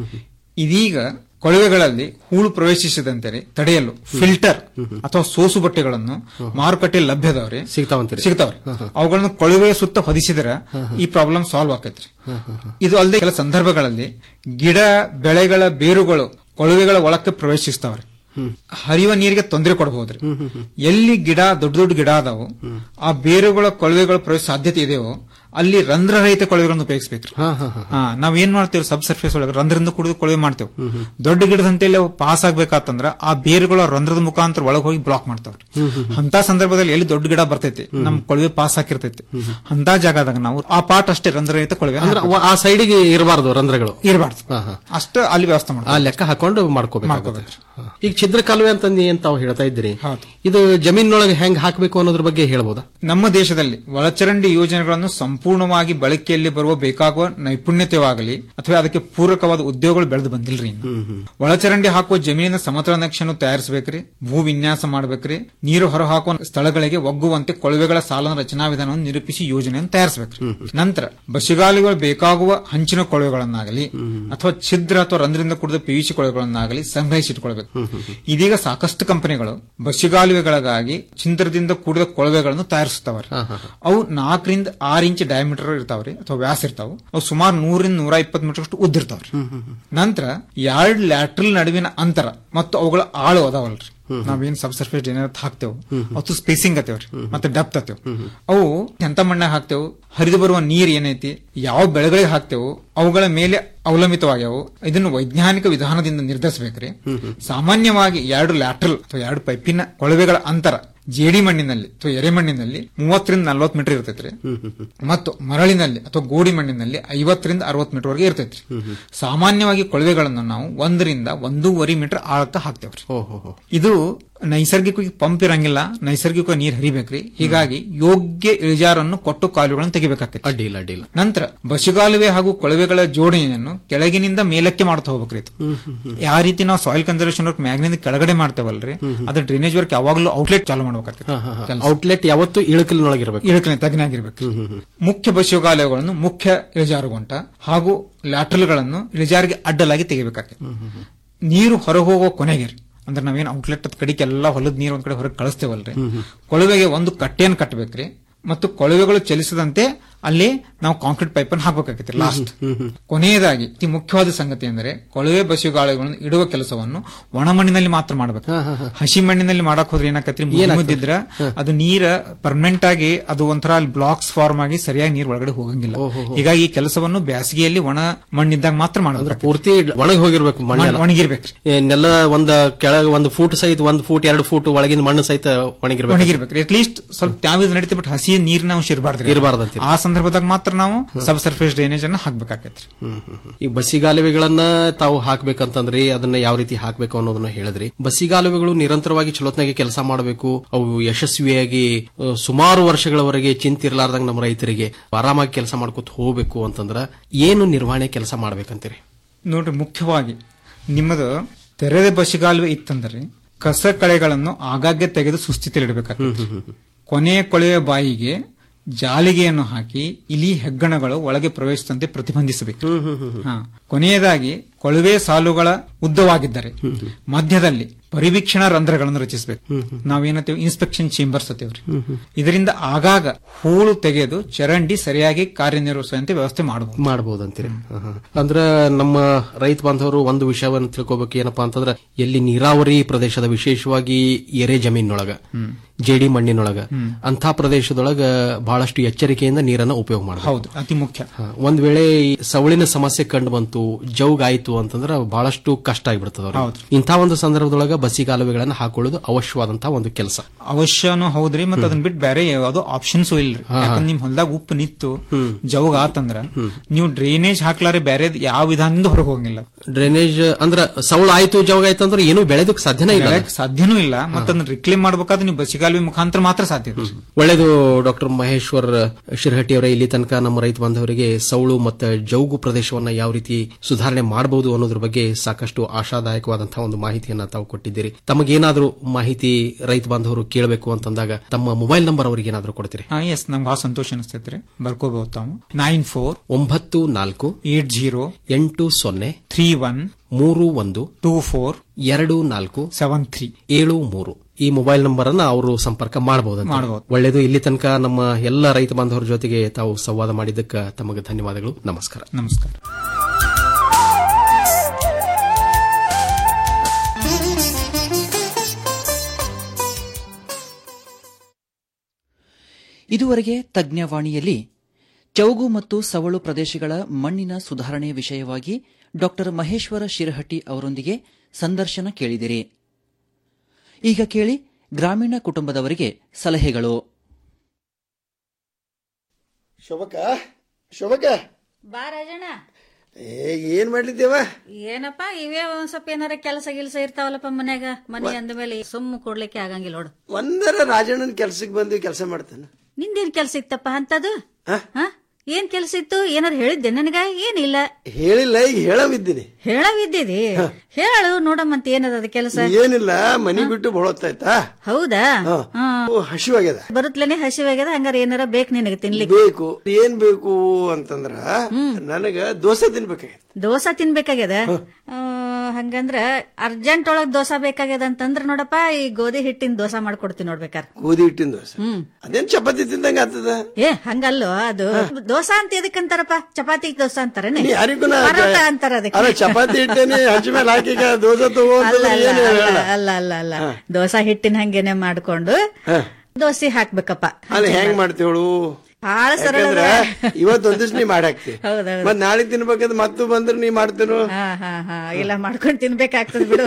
ಇದೀಗ ಕೊಳವೆಗಳಲ್ಲಿ ಹೂಳು ಪ್ರವೇಶಿಸದಂತೆ ತಡೆಯಲು ಫಿಲ್ಟರ್ ಅಥವಾ ಸೋಸು ಬಟ್ಟೆಗಳನ್ನು ಮಾರುಕಟ್ಟೆಯಲ್ಲಿ ಲಭ್ಯದವ್ರಿ ಸಿಗ್ತಾವಂತೀರಿ ಸಿಗ್ತಾವ್ರಿ ಅವುಗಳನ್ನು ಕೊಳವೆಯ ಸುತ್ತ ಹೊದಿಸಿದ್ರೆ ಈ ಪ್ರಾಬ್ಲಮ್ ಸಾಲ್ವ್ ಆಕೈತ್ರಿ ಇದು ಅಲ್ಲದೆ ಕೆಲ ಸಂದರ್ಭಗಳಲ್ಲಿ ಗಿಡ ಬೆಳೆಗಳ ಬೇರುಗಳು ಕೊಳವೆಗಳ ಒಳಕ್ಕೆ ಪ್ರವೇಶಿಸ್ತಾವ್ರಿ ಹರಿಯುವ ನೀರಿಗೆ ತೊಂದರೆ ಕೊಡಬಹುದ್ರಿ ಎಲ್ಲಿ ಗಿಡ ದೊಡ್ಡ ದೊಡ್ಡ ಗಿಡ ಅದಾವು ಆ ಬೇರುಗಳ ಕೊಳವೆಗಳ ಪ್ರವೇಶ ಸಾಧ್ಯತೆ ಇದೆಯೋ ಅಲ್ಲಿ ರಂಧ್ರರಹಿತ ಕೊಳವೆಗಳನ್ನು ಉಪಯೋಗಿಸಬೇಕ್ರಿ ಹಾ ನಾವ್ ಏನ್ ಮಾಡ್ತೇವೆ ಸಬ್ ಸರ್ಫೇಸ್ ಒಳಗೆ ರಂಧ್ರದಿಂದ ಕುಡಿದು ಕೊಳವೆ ಮಾಡ್ತೇವೆ ದೊಡ್ಡ ಗಿಡದಂತೆಲ್ಲ ಪಾಸ್ ಆಗ್ಬೇಕಾತಂದ್ರ ಆ ಬೇರುಗಳ ರಂಧ್ರದ ಮುಖಾಂತರ ಒಳಗೆ ಹೋಗಿ ಬ್ಲಾಕ್ ಮಾಡ್ತಾವ್ರಿ ಅಂತ ಸಂದರ್ಭದಲ್ಲಿ ಎಲ್ಲಿ ದೊಡ್ಡ ಗಿಡ ಬರ್ತೈತಿ ನಮ್ ಕೊಳವೆ ಪಾಸ್ ಹಾಕಿರ್ತೈತಿ ಅಂತ ಜಾಗದಾಗ ನಾವು ಆ ಪಾಟ್ ಅಷ್ಟೇ ರಂಧ್ರರಹಿತ ಕೊಳವೆ ಅಂದ್ರೆ ಅವ- ಆ ಸೈಡಿಗೆ ಇರಬಾರ್ದು ರಂಧ್ರಗಳು ಇರಬಾರ್ದು ಅಷ್ಟ ಅಲ್ಲಿ ವ್ಯವಸ್ಥೆ ಆ ಮಾಡ್ತಾರೆ ಲೆಕ್ಕ ಹಾಕೊಂಡು ಮಾಡ್ಕೋಬೇಕು ಈಗ ಛಿದ್ರ ಕಾಲುವೆ ಅಂತಂದು ಏನ್ ತಾವು ಹೇಳ್ತಾ ಇದ್ದೀರಿ ಇದು ಜಮೀನೊಳಗೆ ಹೆಂಗ್ ಹಾಕಬೇಕು ಅನ್ನೋದ್ರ ಬಗ್ಗೆ ಹೇಳ್ಬೋದಾ ನಮ್ಮ ದೇಶದಲ್ಲಿ ಒಳಚರಂಡಿ ಯೋಜನೆಗಳನ್ನು ಸಂಪೂರ್ಣವಾಗಿ ಬಳಕೆಯಲ್ಲಿ ಬರುವ ಬೇಕಾಗುವ ನೈಪುಣ್ಯತೆವಾಗಲಿ ಅಥವಾ ಅದಕ್ಕೆ ಪೂರಕವಾದ ಉದ್ಯೋಗಗಳು ಬೆಳೆದು ಬಂದಿಲ್ರಿ ಇನ್ನು. ಒಳಚರಂಡಿ ಹಾಕುವ ಜಮೀನಿನ ಸಮತಲ ನಕ್ಷೆಯನ್ನು ತಯಾರಿಸಬೇಕ್ರಿ ಭೂ ವಿನ್ಯಾಸ ಮಾಡಬೇಕ್ರಿ ನೀರು ಹೊರಹಾಕುವ ಸ್ಥಳಗಳಿಗೆ ಒಗ್ಗುವಂತೆ ಕೊಳವೆಗಳ ಸಾಲನ ರಚನಾ ವಿಧಾನವನ್ನು ನಿರೂಪಿಸಿ ಯೋಜನೆಯನ್ನು ತಯಾರಿಸಬೇಕ್ರಿ ನಂತರ ಬಸಿಗಾಲಿಗಳು ಬೇಕಾಗುವ ಹಂಚಿನ ಕೊಳವೆಗಳನ್ನಾಗಲಿ ಅಥವಾ ಛಿದ್ರ ಅಥವಾ ರಂಧ್ರದಿಂದ ಕೂಡಿದ ಪಿವಿಸಿ ಕೊಳವೆಗಳನ್ನಾಗಲಿ ಸಂಗ್ರಹಿಸಿಟ್ಕೊಳ್ಬೇಕು ಇದೀಗ ಸಾಕಷ್ಟು ಕಂಪನಿಗಳು ಬಸಿಗಾಲುವೆಗಳಿಗಾಗಿ ಚಿಂದ್ರದಿಂದ ಕೂಡಿದ ಕೊಳವೆಗಳನ್ನು ತಯಾರಿಸುತ್ತವ್ರಿ ಅವು ನಾಲ್ಕರಿಂದ ಆರು ಇಂಚ್ ಡಯಾಮೀಟರ್ ಇರ್ತಾವ್ರಿ ಅಥವಾ ವ್ಯಾಸ ಇರ್ತಾವ ಅವು ಸುಮಾರು ನೂರಿಂದ ನೂರ ಇಪ್ಪತ್ತು ಮೀಟರ್ ಅಷ್ಟು ಉದ್ದ ಇರ್ತಾವ್ರಿ ನಂತರ ಎರಡ್ ಲ್ಯಾಟ್ರಲ್ ನಡುವಿನ ಅಂತರ ಮತ್ತು ಅವುಗಳ ಆಳು ಅದಾವಲ್ರಿ ನಾವೇನ್ ಸಬ್ ಸರ್ಫೇಸ್ ಏನಾರ ಹಾಕ್ತೇವೆ ಮತ್ತು ಸ್ಪೇಸಿಂಗ್ ಅತೇವ್ರಿ ಮತ್ತೆ ಡೆಪ್ತ್ ಅತೇವ್ ಅವು ಎಂತ ಮಣ್ಣಾಗ ಹಾಕ್ತೇವು ಹರಿದು ಬರುವ ನೀರ್ ಏನೈತಿ ಯಾವ ಬೆಳೆಗಳಿಗೆ ಹಾಕ್ತೇವು ಅವುಗಳ ಮೇಲೆ ಅವಲಂಬಿತವಾಗ್ಯಾವು ಇದನ್ನು ವೈಜ್ಞಾನಿಕ ವಿಧಾನದಿಂದ ನಿರ್ಧರಿಸಬೇಕ್ರಿ ಸಾಮಾನ್ಯವಾಗಿ ಎರಡು ಲ್ಯಾಟ್ರಲ್ ಅಥವಾ ಎರಡು ಪೈಪಿನ ಕೊಳವೆಗಳ ಅಂತರ ಜೇಡಿ ಮಣ್ಣಿನಲ್ಲಿ ಅಥವಾ ಎರೆಮಣ್ಣಿನಲ್ಲಿ ಮೂವತ್ತರಿಂದ ನಲ್ವತ್ತು ಮೀಟರ್ ಇರ್ತೈತ್ರಿ ಮತ್ತು ಮರಳಿನಲ್ಲಿ ಅಥವಾ ಗೋಡಿ ಮಣ್ಣಿನಲ್ಲಿ ಐವತ್ತರಿಂದ ಅರವತ್ತು ಮೀಟರ್ ವರೆಗೆ ಇರ್ತೈತ್ರಿ ಸಾಮಾನ್ಯವಾಗಿ ಕೊಳವೆಗಳನ್ನು ನಾವು ಒಂದರಿಂದ ಒಂದೂವರೆ ಮೀಟರ್ ಆಳಕ್ಕ ಹಾಕ್ತೇವ್ರಿ ಇದು ನೈಸರ್ಗಿಕವಾಗಿ ಪಂಪ್ ಇರಂಗಿಲ್ಲ ನೈಸರ್ಗಿಕ ನೀರ್ ಹರಿಬೇಕ್ರಿ ಹೀಗಾಗಿ ಯೋಗ್ಯ ಇಳಿಜಾರನ್ನು ಕೊಟ್ಟು ಕಾಲುಗಳನ್ನು ತೆಗಿಬೇಕಾಗ್ತೈತಿ ಅಡ್ಡಿಲ್ಲ ಅಡ್ಡಿಲ್ಲ ನಂತರ ಬಸಿಗಾಲುವೆ ಹಾಗೂ ಕೊಳವೆಗಳ ಜೋಡಣೆಯನ್ನು ಕೆಳಗಿನಿಂದ ಮೇಲಕ್ಕೆ ಮಾಡ್ತಾ ಹೋಗ್ಬೇಕ್ರಿ ಇದು ಯಾವ ರೀತಿ ನಾವು ಸಾಯಿಲ್ ಕನ್ಸರ್ವೇಷನ್ ವರ್ಕ್ ಮ್ಯಾಗ್ನಿಂದ ಕೆಳಗಡೆ ಮಾಡ್ತೇವಲ್ರಿ ಅದ್ರ ಡ್ರೈನೇಜ್ ವರ್ಕ್ ಯಾವಾಗಲೂ ಔಟ್ಲೆಟ್ ಚಾಲು ಮಾಡ್ಬೇಕಾಗ್ತದೆ ಔಟ್ಲೆಟ್ ಯಾವತ್ತು ಇಳಕಲಿನೊಳಗಿರ್ಬೇಕು ಇಳಕಲಿನ ತಗ್ನಾಗಿರ್ಬೇಕು ಮುಖ್ಯ ಬಸಿಗಾಲುವೆಗಳನ್ನು ಮುಖ್ಯ ಇಳಿಜಾರುಗೊಂಟ ಹಾಗೂ ಲ್ಯಾಟ್ರಲ್ಗಳನ್ನು ಇಳಿಜಾರಿಗೆ ಅಡ್ಡಲಾಗಿ ತೆಗಿಬೇಕಾಗ್ತದೆ ನೀರು ಹೊರಹೋಗೋ ಕೊನೆಗೆ ರೀ. ಅಂದ್ರೆ ನಾವೇನ್ ಔಟ್ಲೆಟ್ ಕಡಿಕೆ ಎಲ್ಲ ಹೊಲದ ನೀರು ಒಂದ್ ಕಡೆ ಹೊರಗೆ ಕಳಿಸ್ತೇವಲ್ರಿ ಕೊಳವೆಗೆ ಒಂದು ಕಟ್ಟೆಯನ್ನು ಕಟ್ಟಬೇಕ್ರಿ ಮತ್ತು ಕೊಳವೆಗಳು ಚಲಿಸದಂತೆ ಅಲ್ಲಿ ನಾವು ಕಾಂಕ್ರೀಟ್ ಪೈಪ್ ಅನ್ನು ಹಾಕಬೇಕಾಗತ್ತೆ ಲಾಸ್ಟ್ ಕೊನೆಯದಾಗಿ ಅತಿ ಮುಖ್ಯವಾದ ಸಂಗತಿ ಅಂದರೆ ಕೊಳವೆ ಬಸಿಗಾಳುಗಳನ್ನು ಇಡುವ ಕೆಲಸವನ್ನು ಒಣ ಮಣ್ಣಿನಲ್ಲಿ ಮಾತ್ರ ಮಾಡಬೇಕು ಹಸಿ ಮಣ್ಣಿನಲ್ಲಿ ಮಾಡಕ್ ಹೋದ್ರೆ ಏನಾಕತ್ರಿ ಮುದ್ದಿದ್ರ ಅದು ನೀರ ಪರ್ಮನೆಂಟ್ ಆಗಿ ಅದು ಒಂಥರ ಅಲ್ಲಿ ಬ್ಲಾಕ್ಸ್ ಫಾರ್ಮ್ ಆಗಿ ಸರಿಯಾಗಿ ನೀರ್ ಒಳಗಡೆ ಹೋಗಂಗಿಲ್ಲ ಹೀಗಾಗಿ ಈ ಕೆಲಸವನ್ನು ಬೇಸಿಗೆಯಲ್ಲಿ ಒಣ ಮಣ್ಣಿದ್ದಾಗ ಮಾತ್ರ ಮಾಡಬೇಕು ಪೂರ್ತಿ ಒಣಗಿ ಹೋಗಿರ್ಬೇಕು ಮಣ್ಣೆಲ್ಲ. ಒಣಗಿರ್ಬೇಕು ಏ, ನೆಲ ಒಂದ್ ಕೆಳಗೆ ಒಂದು ಫೂಟ್ ಸಹಿತ ಒಂದ್ ಫೂಟ್ ಎರಡು ಫೂಟ್ ಒಳಗಿನ ಮಣ್ಣು ಸಹಿತ ಒಣಗಿರ್ಬೇಕು ಒಣಗಿರ್ಬೇಕು ಅಟ್ ಲೀಸ್ಟ್ ಸ್ವಲ್ಪ ತ್ಯಾವಿದ್ ನಡೀತಿ ಬಟ್ ಹಸಿ ನೀರಿನ ಅಂಶ ಇರಬಾರ್ದು ಇರ್ಬಾರ್ದಂತೀರಿ. ಆ ಸಂದರ್ಭದಾಗ ಮಾತ್ರ ನಾವು ಸಬ್ ಸರ್ಫೇಸ್ ಡ್ರೈನೇಜ್ ಅನ್ನ ಹಾಕ್ಬೇಕಾಗತ್ರಿ ಈ ಬಸಿಗಾಲುವೆಗಳನ್ನ ತಾವು ಹಾಕ್ಬೇಕಂತಂದ್ರಿ ಅದನ್ನ ಯಾವ ರೀತಿ ಹಾಕ್ಬೇಕು ಅನ್ನೋದನ್ನ ಹೇಳಿದ್ರಿ ಬಸಿಗಾಲುವೆಗಳು ನಿರಂತರವಾಗಿ ಚಲೋತ್ನಾಗೆ ಕೆಲಸ ಮಾಡಬೇಕು ಅವು ಯಶಸ್ವಿಯಾಗಿ ಆ, ಸುಮಾರು ವರ್ಷಗಳವರೆಗೆ ಚಿಂತಿರ್ಲಾರ್ದಂಗ ನಮ್ಮ ರೈತರಿಗೆ ಆರಾಮಾಗಿ ಕೆಲಸ ಮಾಡ್ಕೊತ ಹೋಗ್ಬೇಕು ಅಂತಂದ್ರ ಏನು ನಿರ್ವಹಣೆ ಕೆಲಸ ಮಾಡ್ಬೇಕಂತೀರಿ ನೋಡ್ರಿ ಮುಖ್ಯವಾಗಿ ನಿಮ್ಮದು ತೆರೆದ ಬಸಿಗಾಲುವೆ ಇತ್ತಂದ್ರೆ ಕಸ ಕಳೆಗಳನ್ನು ಆಗಾಗ್ಗೆ ತೆಗೆದು ಸುಸ್ಥಿತಿಯಲ್ಲಿ ಇಡಬೇಕಾಗ್ತದೆ ಕೊನೆಯ ಕೊಳೆಯ ಬಾಯಿಗೆ ಜಾಲಿಗೆಯನ್ನು ಹಾಕಿ ಇಲಿ ಹೆಗ್ಗಣಗಳು ಒಳಗೆ ಪ್ರವೇಶಿಸದಂತೆ ಪ್ರತಿಬಂಧಿಸಬೇಕು ಹಾ. ಕೊನೆಯದಾಗಿ ಕೊಳವೆ ಸಾಲುಗಳ ಉದ್ದವಾಗಿದ್ದರೆ ಮಧ್ಯದಲ್ಲಿ ಪರಿವೀಕ್ಷಣಾ ರಂಧ್ರಗಳನ್ನು ರಚಿಸಬೇಕು ನಾವೇನಂತೇವೆ ಇನ್ಸ್ಪೆಕ್ಷನ್ ಚೇಂಬರ್ಸ್ ಅತ್ತೇವ್ರಿ ಇದರಿಂದ ಆಗಾಗ ಹೂಳು ತೆಗೆದು ಚರಂಡಿ ಸರಿಯಾಗಿ ಕಾರ್ಯನಿರ್ವಹಿಸುವಂತೆ ವ್ಯವಸ್ಥೆ ಮಾಡಬಹುದು ಮಾಡಬಹುದಂತೀರಿ ಅಂದ್ರ ನಮ್ಮ ರೈತ ಬಾಂಧವರು ಒಂದು ವಿಷಯವನ್ನು ತಿಳ್ಕೊಬೇಕು ಏನಪ್ಪಾ ಅಂತಂದ್ರ ಎಲ್ಲಿ ನೀರಾವರಿ ಪ್ರದೇಶದ ವಿಶೇಷವಾಗಿ ಎರೆ ಜಮೀನೊಳಗ ಜೇಡಿ ಮಣ್ಣಿನೊಳಗ ಅಂತ ಪ್ರದೇಶದೊಳಗ ಬಹಳಷ್ಟು ಎಚ್ಚರಿಕೆಯಿಂದ ನೀರನ್ನ ಉಪಯೋಗ ಮಾಡಬೇಕು ಹೌದು ಅತಿ ಮುಖ್ಯ ಒಂದ್ ವೇಳೆ ಈ ಸವಳಿನ ಸಮಸ್ಯೆ ಕಂಡು ಬಂತು ಜೌಗ್ ಆಯ್ತು ಅಂತಂದ್ರೆ ಬಹಳಷ್ಟು ಕಷ್ಟ ಆಗಿಬಿಡ್ತದ ಇಂಥ ಒಂದು ಸಂದರ್ಭದೊಳಗ ಬಸಿಗಾಲುವೆಗಳನ್ನ ಹಾಕೊಳ್ಳೋದು ಅವಶ್ಯವಾದಂತಹ ಒಂದು ಕೆಲಸ ಅವಶ್ಯನೂ ಹೌದ್ರಿ ಮತ್ತ ಅದನ್ನ ಬಿಟ್ಟು ಬೇರೆ ಯಾವ್ದೋ ಆಪ್ಷನ್ಸ್ ಇಲ್ರಿ ಯಾಕಂದ್ರೆ ನಿಮ್ ಹೊಲ್ದಾಗ ಉಪ್ಪು ನಿತ್ತು ಜವಗ ಆತಂದ್ರ ನೀವು ಡ್ರೈನೇಜ್ ಹಾಕ್ಲಾರೆ ಬೇರೆ ಯಾವ ವಿಧಾನದಿಂದ ಹೊರಗೆ ಹೋಗಂಗಿಲ್ಲ ಡ್ರೈನೇಜ್ ಅಂದ್ರ ಸೌಳ ಆಯ್ತು ಜವಾಗ ಆಯ್ತು ಅಂದ್ರೆ ಏನು ಬೆಳೆದಕ್ಕೆ ಸಾಧ್ಯನೇ ಇಲ್ಲ ಬೆಳೆಯಕ್ ಸಾಧ್ಯನೂ ಇಲ್ಲ ಮತ್ತ ಅದನ್ನ ರಿಕ್ಲೇಮ್ ಮಾಡ್ಬೇಕಾದ್ರೆ ನೀವು ಬಸಿಗಾಲುವೆ ಮುಖಾಂತರ ಮಾತ್ರ ಸಾಧ್ಯ ಇದೆ. ಒಳ್ಳೆಯದು ಡಾಕ್ಟರ್ ಮಹೇಶ್ವರ್ ಶಿರಹಟ್ಟಿ ಅವರ ಇಲ್ಲಿ ತನಕ ನಮ್ಮ ರೈತ ಬಾಂಧವರಿಗೆ ಸೌಳು ಮತ್ತು ಜೌಗು ಪ್ರದೇಶವನ್ನ ಯಾವ ರೀತಿ ಸುಧಾರಣೆ ಮಾಡಬಹುದು ಅನ್ನೋದ್ರ ಬಗ್ಗೆ ಸಾಕಷ್ಟು ಆಶಾದಾಯಕವಾದಂತಹ ಒಂದು ಮಾಹಿತಿಯನ್ನ ತಾವು ಕೊಟ್ಟಿದ್ದೀರಿ ತಮಗೇನಾದ್ರೂ ಮಾಹಿತಿ ರೈತ ಬಾಂಧವರು ಕೇಳಬೇಕು ಅಂತಂದಾಗ ತಮ್ಮ ಮೊಬೈಲ್ ನಂಬರ್ ಅವರಿಗೆ ಏನಾದ್ರೂ ಕೊಡ್ತೀರಿ ಹಾ ಎಸ್ ನಂಗೆ ಬಹಳ ಸಂತೋಷ ಅನಿಸ್ತೈತ್ರಿ ಬರ್ಕೋಬಹುದು ತಾವು ನೈನ್ ಫೋರ್ ಒಂಬತ್ತು ನಾಲ್ಕು ಏಟ್ ಜೀರೋ ಎಂಟು ಸೊನ್ನೆ ತ್ರೀ ಒನ್ ಮೂರು ಒಂದು ಟೂ ಫೋರ್ ಎರಡು ನಾಲ್ಕು ಸೆವೆನ್ ತ್ರೀ ಏಳು ಮೂರು ಈ ಮೊಬೈಲ್ ನಂಬರ್ ಅನ್ನ ಅವರು ಸಂಪರ್ಕ ಮಾಡಬಹುದು ಮಾಡ್ಬೋದು. ಒಳ್ಳೆಯದು ಇಲ್ಲಿ ತನಕ ನಮ್ಮ ಎಲ್ಲ ರೈತ ಬಾಂಧವರ ಜೊತೆಗೆ ತಾವು ಸಂವಾದ ಮಾಡಿದ್ದಕ್ಕೆ ತಮಗೆ ಧನ್ಯವಾದಗಳು ನಮಸ್ಕಾರ ನಮಸ್ಕಾರ ಇದುವರೆಗೆ ತಜ್ಞವಾಣಿಯಲ್ಲಿ ಚೌಗು ಮತ್ತು ಸವಳು ಪ್ರದೇಶಗಳ ಮಣ್ಣಿನ ಸುಧಾರಣೆ ವಿಷಯವಾಗಿ ಡಾಕ್ಟರ್ ಮಹೇಶ್ವರ ಶಿರಹಟ್ಟಿ ಅವರೊಂದಿಗೆ ಸಂದರ್ಶನ ಕೇಳಿದಿರಿ ಈಗ ಕೇಳಿ ಗ್ರಾಮೀಣ ಕುಟುಂಬದವರಿಗೆ ಸಲಹೆಗಳು ಶೋಭಕ ಶೋಭಕ ಬಾ ರಾಜಣ್ಣ ಏ ಏನ್ ಮಾಡ್ಲಿದ್ದೇವ ಏನಪ್ಪ ಇವೇ ಒಂದ್ ಸ್ವಲ್ಪ ಏನಾರ ಕೆಲಸ ಗಿಲ್ಸ ಇರ್ತಾವಲ್ಲಪ್ಪ ಮನ್ಯಾಗ ಮನೆ ಅಂದ ಮೇಲೆ ಸುಮ್ಮ ಕೊಡ್ಲಿಕ್ಕೆ ಆಗಂಗಿಲ್ಲ ನೋಡು ಒಂದರ ರಾಜಣ್ಣನ ಕೆಲ್ಸಕ್ಕೆ ಬಂದು ಕೆಲಸ ಮಾಡ್ತಾನೆ ನಿಂದೇನ್ ಕೆಲ್ಸ ಇತ್ತಪ್ಪ ಅಂತದು ಹ? ಏನ್ ಕೆಲ್ಸ ಇತ್ತು ಏನಾರ ಹೇಳಿದ್ದೆ ನನಗ ಏನಿಲ್ಲ ಹೇಳಿಲ್ಲ ಈಗ ಹೇಳವಿದ್ದೀನಿ ಹೇಳವಿದ್ದೀರಿ ಹೇಳು ನೋಡಮ್ಮಂತ ಏನದ ಅದ ಕೆಲಸ ಏನಿಲ್ಲ ಮನಿ ಬಿಟ್ಟು ಬಹಳತ್ತಾಯ್ತಾ ಹೌದಾ ಹಾ. ಹಸಿವಾಗ್ಯದ ಬರುತ್ತಲೇನೆ ಹಸಿವಾಗ್ಯದ ಹಂಗಾರ ಏನಾರ ಬೇಕು ನಿನಗೆ ತಿನ್ಲಿಕ್ಕೆ ಬೇಕು ಏನ್ ಬೇಕು ಅಂತಂದ್ರ ನನಗ ದೋಸೆ ತಿನ್ಬೇಕಾಗ್ಯದ ದೋಸಾ ತಿನ್ಬೇಕಾಗ್ಯದ ಆ, ಹಂಗಂದ್ರ ಅರ್ಜೆಂಟ್ ಒಳಗ್ ದೋಸಾ ಬೇಕಾಗ್ಯದ ಅಂತಂದ್ರ ನೋಡಪ್ಪ ಈ ಗೋಧಿ ಹಿಟ್ಟಿನ ದೋಸಾ ಮಾಡ್ಕೊಡ್ತೀನಿ ನೋಡ್ಬೇಕಾರ ಗೋಧಿ ಹಿಟ್ಟಿನ ದೋಸೆ ಅದೇನ್ ಚಪಾತಿ ತಿಂದಂಗ ಆಗ್ತದ ಏ ಹಂಗಲ್ಲೋ ಅದು ದೋಸಾ ಅಂತ ಎದಕ್ಕಂತಾರಪ್ಪ ಚಪಾತಿ ದೋಸಾ ಅಂತಾರನೆ ನೀ ಯಾರಿಗೂ ನಾ- ಪರೋಟ ಅಂತಾರ ಅದಕ್ಕೆ ಅಲ್ಲ ಚಪಾತಿ ಹಿಟ್ಟೇನೆ ಹಂಚ ಮೇಲೆ ಹಾಕಿ ಈಗ ದೋಸೆ ತಗೋ ಅಲ್ಲ ಅಂತಂದ್ರೆ ಅಲ್ಲ ಏನು ಅಲ್ಲ ಹೇಳಲ್ಲ ಅಲ್ಲ ಅಲ್ಲ ಅಲ್ಲ ದೋಸಾ ಹಿಟ್ಟಿನ ಹಂಗೇನೆ ಮಾಡ್ಕೊಂಡು ದೋಸೆ ಹಾಕ್ಬೇಕಪ್ಪ ಅಲ್ಲಿ ಹೆಂಗ್ ಮಾಡ್ತೇವಳು ಬಹಳ ಸರಳ ಯಾಕಂದ್ರ ಇವತ್ ಒಂದ್ ದಿವ್ಸ ನೀ ಮಾಡಾಕ್ತಿ ಹೌದೌದು. ಮತ್ ನಾಳೆ ತಿನ್ಬೇಕಂದ್ರೆ ಮತ್ತೂ ಬಂದ್ರೆ ನೀ ಮಾಡ್ತೇನೋ ಹಾ ಹಾ ಹಾ ಇಲ್ಲ ಮಾಡ್ಕೊಂಡು ತಿನ್ಬೇಕಾಗ್ತದ ಬಿಡು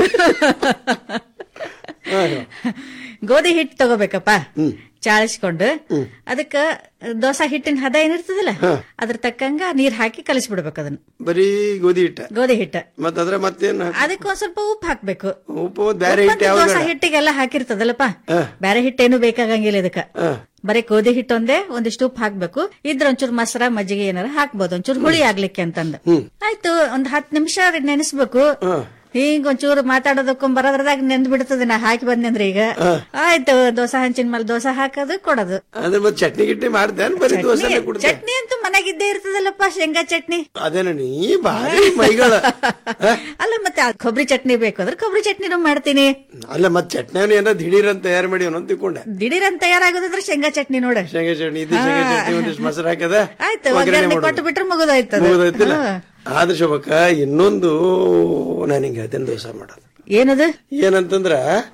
ಗೋಧಿ ಹಿಟ್ಟು ತಗೋಬೇಕಪ್ಪ ಚಾಳಿಸ್ಕೊಂಡು ಅದಕ್ಕ ದೋಸಾ ಹಿಟ್ಟಿನ ಹದ ಏನಿರ್ತದಲ್ಲ ಅದ್ರ ತಕ್ಕಂಗ ನೀರ್ ಹಾಕಿ ಕಲಿಸ್ಬಿಡ್ಬೇಕು ಅದನ್ನ ಬರೀ ಗೋಧಿ ಹಿಟ್ಟ ಗೋಧಿ ಹಿಟ್ಟ ಮತ್ ಅದ್ರ ಮತ್ತೇನ್ ಹಾಕ್- ಅದಕ್ಕೆ ಒಂದ್ ಸ್ವಲ್ಪ ಉಪ್ಪು ಹಾಕ್ಬೇಕು ಉಪ್ಪು ಬ್ಯಾರೆ ಹಿಟ್ಟು ಉಪ್ಪಂತೂ ಯಾವ್ದು ದೋಸಾ ಬೇಡ? ಹಿಟ್ಟಿಗೆಲ್ಲ ಹಾಕಿರ್ತದಲ್ಲಪ್ಪ ಬೇರೆ ಹಿಟ್ಟೇನು ಬೇಕಾಗಂಗಿಲ್ಲ ಇದಕ್ಕ ಬರೀ ಗೋಧಿ ಹಿಟ್ಟು ಒಂದೇ ಒಂದಿಷ್ಟು ಉಪ್ಪು ಹಾಕ್ಬೇಕು ಇದ್ರ ಒಂಚೂರು ಮೊಸರ ಮಜ್ಜಿಗೆ ಏನಾರ ಹಾಕ್ಬೋದು ಒಂಚೂರು ಹುಳಿ ಆಗ್ಲಿಕ್ಕೆ ಅಂತಂದ ಆಯ್ತು ಒಂದ್ ಹತ್ತು ನಿಮಿಷ ನೆನೆಸ್ಬೇಕು ಹಿಂಗ್ ಒಂಚೂರು ಮಾತಾಡೋದಕ್ಕೂ ಬರೋದ್ರದಾಗ ನೆಂದ್ ಬಿಡ್ತದೆ ನಾ ಹಾಕಿ ಬಂದ್ರೆ ಈಗ ಆಯ್ತು ದೋಸಾ ಹಂಚಿನ ಮೇಲೆ ದೋಸಾ ಹಾಕೋದು ಕೊಡೋದು ಅದ್ರ ಮತ್ ಚಟ್ನಿ ಗಿಟ್ನಿ ಮಾಡ್ತೇನ್ ಬರೀ ದೋಸೆನೆ ಕೊಡ್ತೇನೆ ಚಟ್ನಿ ಅಂತೂ ಮನೆಗಿದ್ದೇ ಇರ್ತದಲ್ಲಪ್ಪ ಶೇಂಗಾ ಚಟ್ನಿ ಅದೇನ ನೀ ಭಾರಿ ಮೈಗಳ ಅಲ್ಲ ಮತ್ತೆ ಆ ಕೊಬ್ಬರಿ ಚಟ್ನಿ ಬೇಕು ಅಂದ್ರೆ ಕೊಬ್ಬರಿ ಚಟ್ನಿನೂ ಮಾಡ್ತೀನಿ ಅಲ್ಲ ಮತ್ ಚಟ್ನಿ ಏನಾರ ದಿಢೀರ್ ಅಂತ ತಯಾರು ಮಾಡಿ ಅನ್ನೋ ತಿಳ್ಕೊಂಡೆ ದಿಢೀರ್ ಅಂತ ತಯಾರಾಗೋದಂದ್ರೆ ಶೇಂಗಾ ಚಟ್ನಿ ನೋಡ ಶೇಂಗಾ ಚಟ್ನಿ ಇದು ಶೇಂಗಾ ಚಟ್ನಿ ಒಂದಿಷ್ಟು ಮೊಸರು ಹಾಕದ ಆಯ್ತು ಒಗ್ಗರಣೆ ಕೊಟ್ಟು ಬಿಟ್ರೆ ಮುಗಿದೋಯ್ತದ ಮುಗಿದೈತಿಲ್ಲ ಆದ್ರೆ ಶೋಭಕ್ಕ ಇನ್ನೊಂದು ನಾನು ಹಿಂಗ ಹೇಳ್ತೇನೆ ದೋಸೆ ಮಾಡೋದು ಏನದು ಏನಂತಂದ್ರ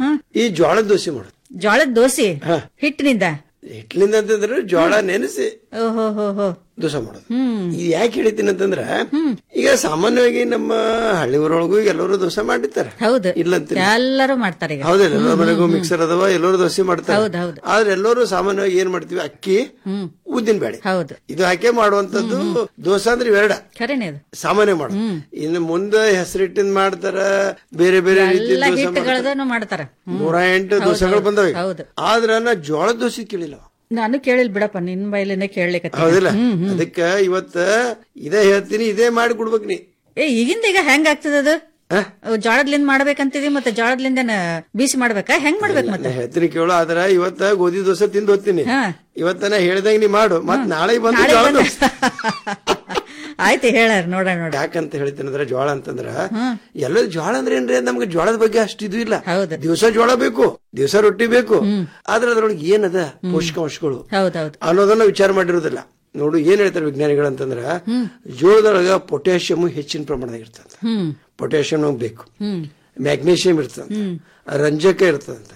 ಈ ಜೋಳದ ದೋಸೆ ಮಾಡೋದು ಜೋಳದ ದೋಸೆ ಹಿಟ್ಟಿನಿಂದ ಹಿಟ್ಲಿಂದ ಅಂತಂದ್ರೆ ಜೋಳ ನೆನೆಸಿ ಓಹೋ ಹೋ ಹೋ ದೋಸೆ ಮಾಡೋದು ಇದು ಯಾಕೆ ಹೇಳಿತೀನಿ ಅಂತಂದ್ರ ಈಗ ಸಾಮಾನ್ಯವಾಗಿ ನಮ್ಮ ಹಳ್ಳಿ ಊರೊಳಗೂ ಎಲ್ಲರೂ ದೋಸೆ ಮಾಡಿರ್ತಾರೆ ಹೌದು ಇಲ್ಲಂತ ಎಲ್ಲರೂ ಮಾಡ್ತಾರೆ ಈಗ ಹೌದಿಲ್ಲ ಎಲ್ಲರ ಮನೆಗೂ ಮಿಕ್ಸರ್ ಅದಾವ ಎಲ್ಲರೂ ದೋಸೆ ಮಾಡ್ತಾರೆ ಹೌದು, ಹೌದು. ಆದ್ರೆ ಎಲ್ಲರೂ ಸಾಮಾನ್ಯವಾಗಿ ಏನ್ ಮಾಡ್ತೀವಿ ಅಕ್ಕಿ ಉದ್ದಿನ ಬೇಳೆ ಹೌದು ಇದು ಹಾಕೇ ಮಾಡುವಂತದ್ದು ದೋಸೆ ಅಂದ್ರೆ ಇವೆರಡ ಖರೇನೆ ಅದು ಸಾಮಾನ್ಯ ಮಾಡ ಇನ್ನು ಮುಂದೆ ಹೆಸರಿಟ್ಟಿಂದ ಮಾಡ್ತಾರ ಬೇರೆ ಬೇರೆ ರೀತಿ ಎಲ್ಲ ದೋಸೆ ಮಾಡ್ತಾರ ಹಿಟ್ಟುಗಳದನ್ನು ಮಾಡ್ತಾರ ಹ್ಮ್. ನೂರ ಎಂಟು ಹೌದು, ದೋಸೆಗಳು ಹೌದು, ಬಂದವೆ ಹೌದು ಆದ್ರ ನಾ ಜೋಳದ ದೋಸೆ ಕೇಳಿಲ್ಲ ನಾನು ಕೇಳಿಲ್ ಬಿಡಪ್ಪ ನಿನ್ ಬೈಲೇನೆ ಕೇಳಲಿಕ್ಕೆ ಹೌದಿಲ್ಲ ಅದಕ್ಕ ಇವತ್ತ ಇದೇ ಹೇಳ್ತೀನಿ ಇದೇ ಮಾಡಿ ಕೊಡ್ಬೇಕು ನೀ ಏ ಈಗಿಂದ ಈಗ ಹೆಂಗ್ ಆಗ್ತದ ಅದು ಜೋಳದ್ಲಿಂದ ಮಾಡ್ಬೇಕಂತಿದಿ ಮತ್ತೆ ಜೋಳದ್ಲಿಂದ ಬೀಸಿ ಮಾಡ್ಬೇಕಾ ಹೆಂಗ್ ಮಾಡ್ಬೇಕು ಮತ್ತೆ ಹೇಳ್ತೀನಿ ಕೇಳು ಆದ್ರ ಇವತ್ತ ಗೋಧಿ ದೋಸೆ ತಿಂದು ಹೋಗ್ತೀನಿ ಹಾ. ಇವತ್ತ ನಾ ಹೇಳ್ದಂಗ ನೀ ಮಾಡು ಮತ್ ನಾಳೆ ಬಂದು ನಾಳೆ ಜೋಳದ ಬಂದು- ದೋಸೆ ಆಯ್ತು ಹೇಳಾರ ನೋಡ ನೋಡ ಯಾಕಂತ ಹೇಳ್ತೀನಿ ಅಂದ್ರೆ ಜೋಳ ಅಂತಂದ್ರ ಎಲ್ಲ ಜೋಳ ಅಂದ್ರೆ ಏನ್ರಿ ನಮ್ಗೆ ಜೋಳದ ಬಗ್ಗೆ ಅಷ್ಟು ಇದು ಇಲ್ಲ ದಿವಸ ಜೋಳ ಬೇಕು ದಿವಸ ರೊಟ್ಟಿ ಬೇಕು ಆದ್ರೆ ಅದ್ರೊಳಗೆ ಏನದ ಪೋಷಕಾಂಶಗಳು ಹೌದೌದು ಅನ್ನೋದನ್ನ ವಿಚಾರ ಮಾಡಿರೋದಿಲ್ಲ ನೋಡು ಏನ್ ಹೇಳ್ತಾರೆ ವಿಜ್ಞಾನಿಗಳು ಅಂತಂದ್ರ ಜೋಳದೊಳಗ ಪೊಟ್ಯಾಷಿಯಮ್ ಹೆಚ್ಚಿನ ಪ್ರಮಾಣದಾಗ ಇರ್ತದೆ ಹ್ಮ್ ಪೊಟ್ಯಾಷಿಯಂ ನಮ್ಗೆ ಬೇಕು ಹ್ಮ್ ಮ್ಯಾಗ್ನೇಷಿಯಂ ಇರ್ತದಂತ ರಂಜಕ ಇರ್ತದಂತ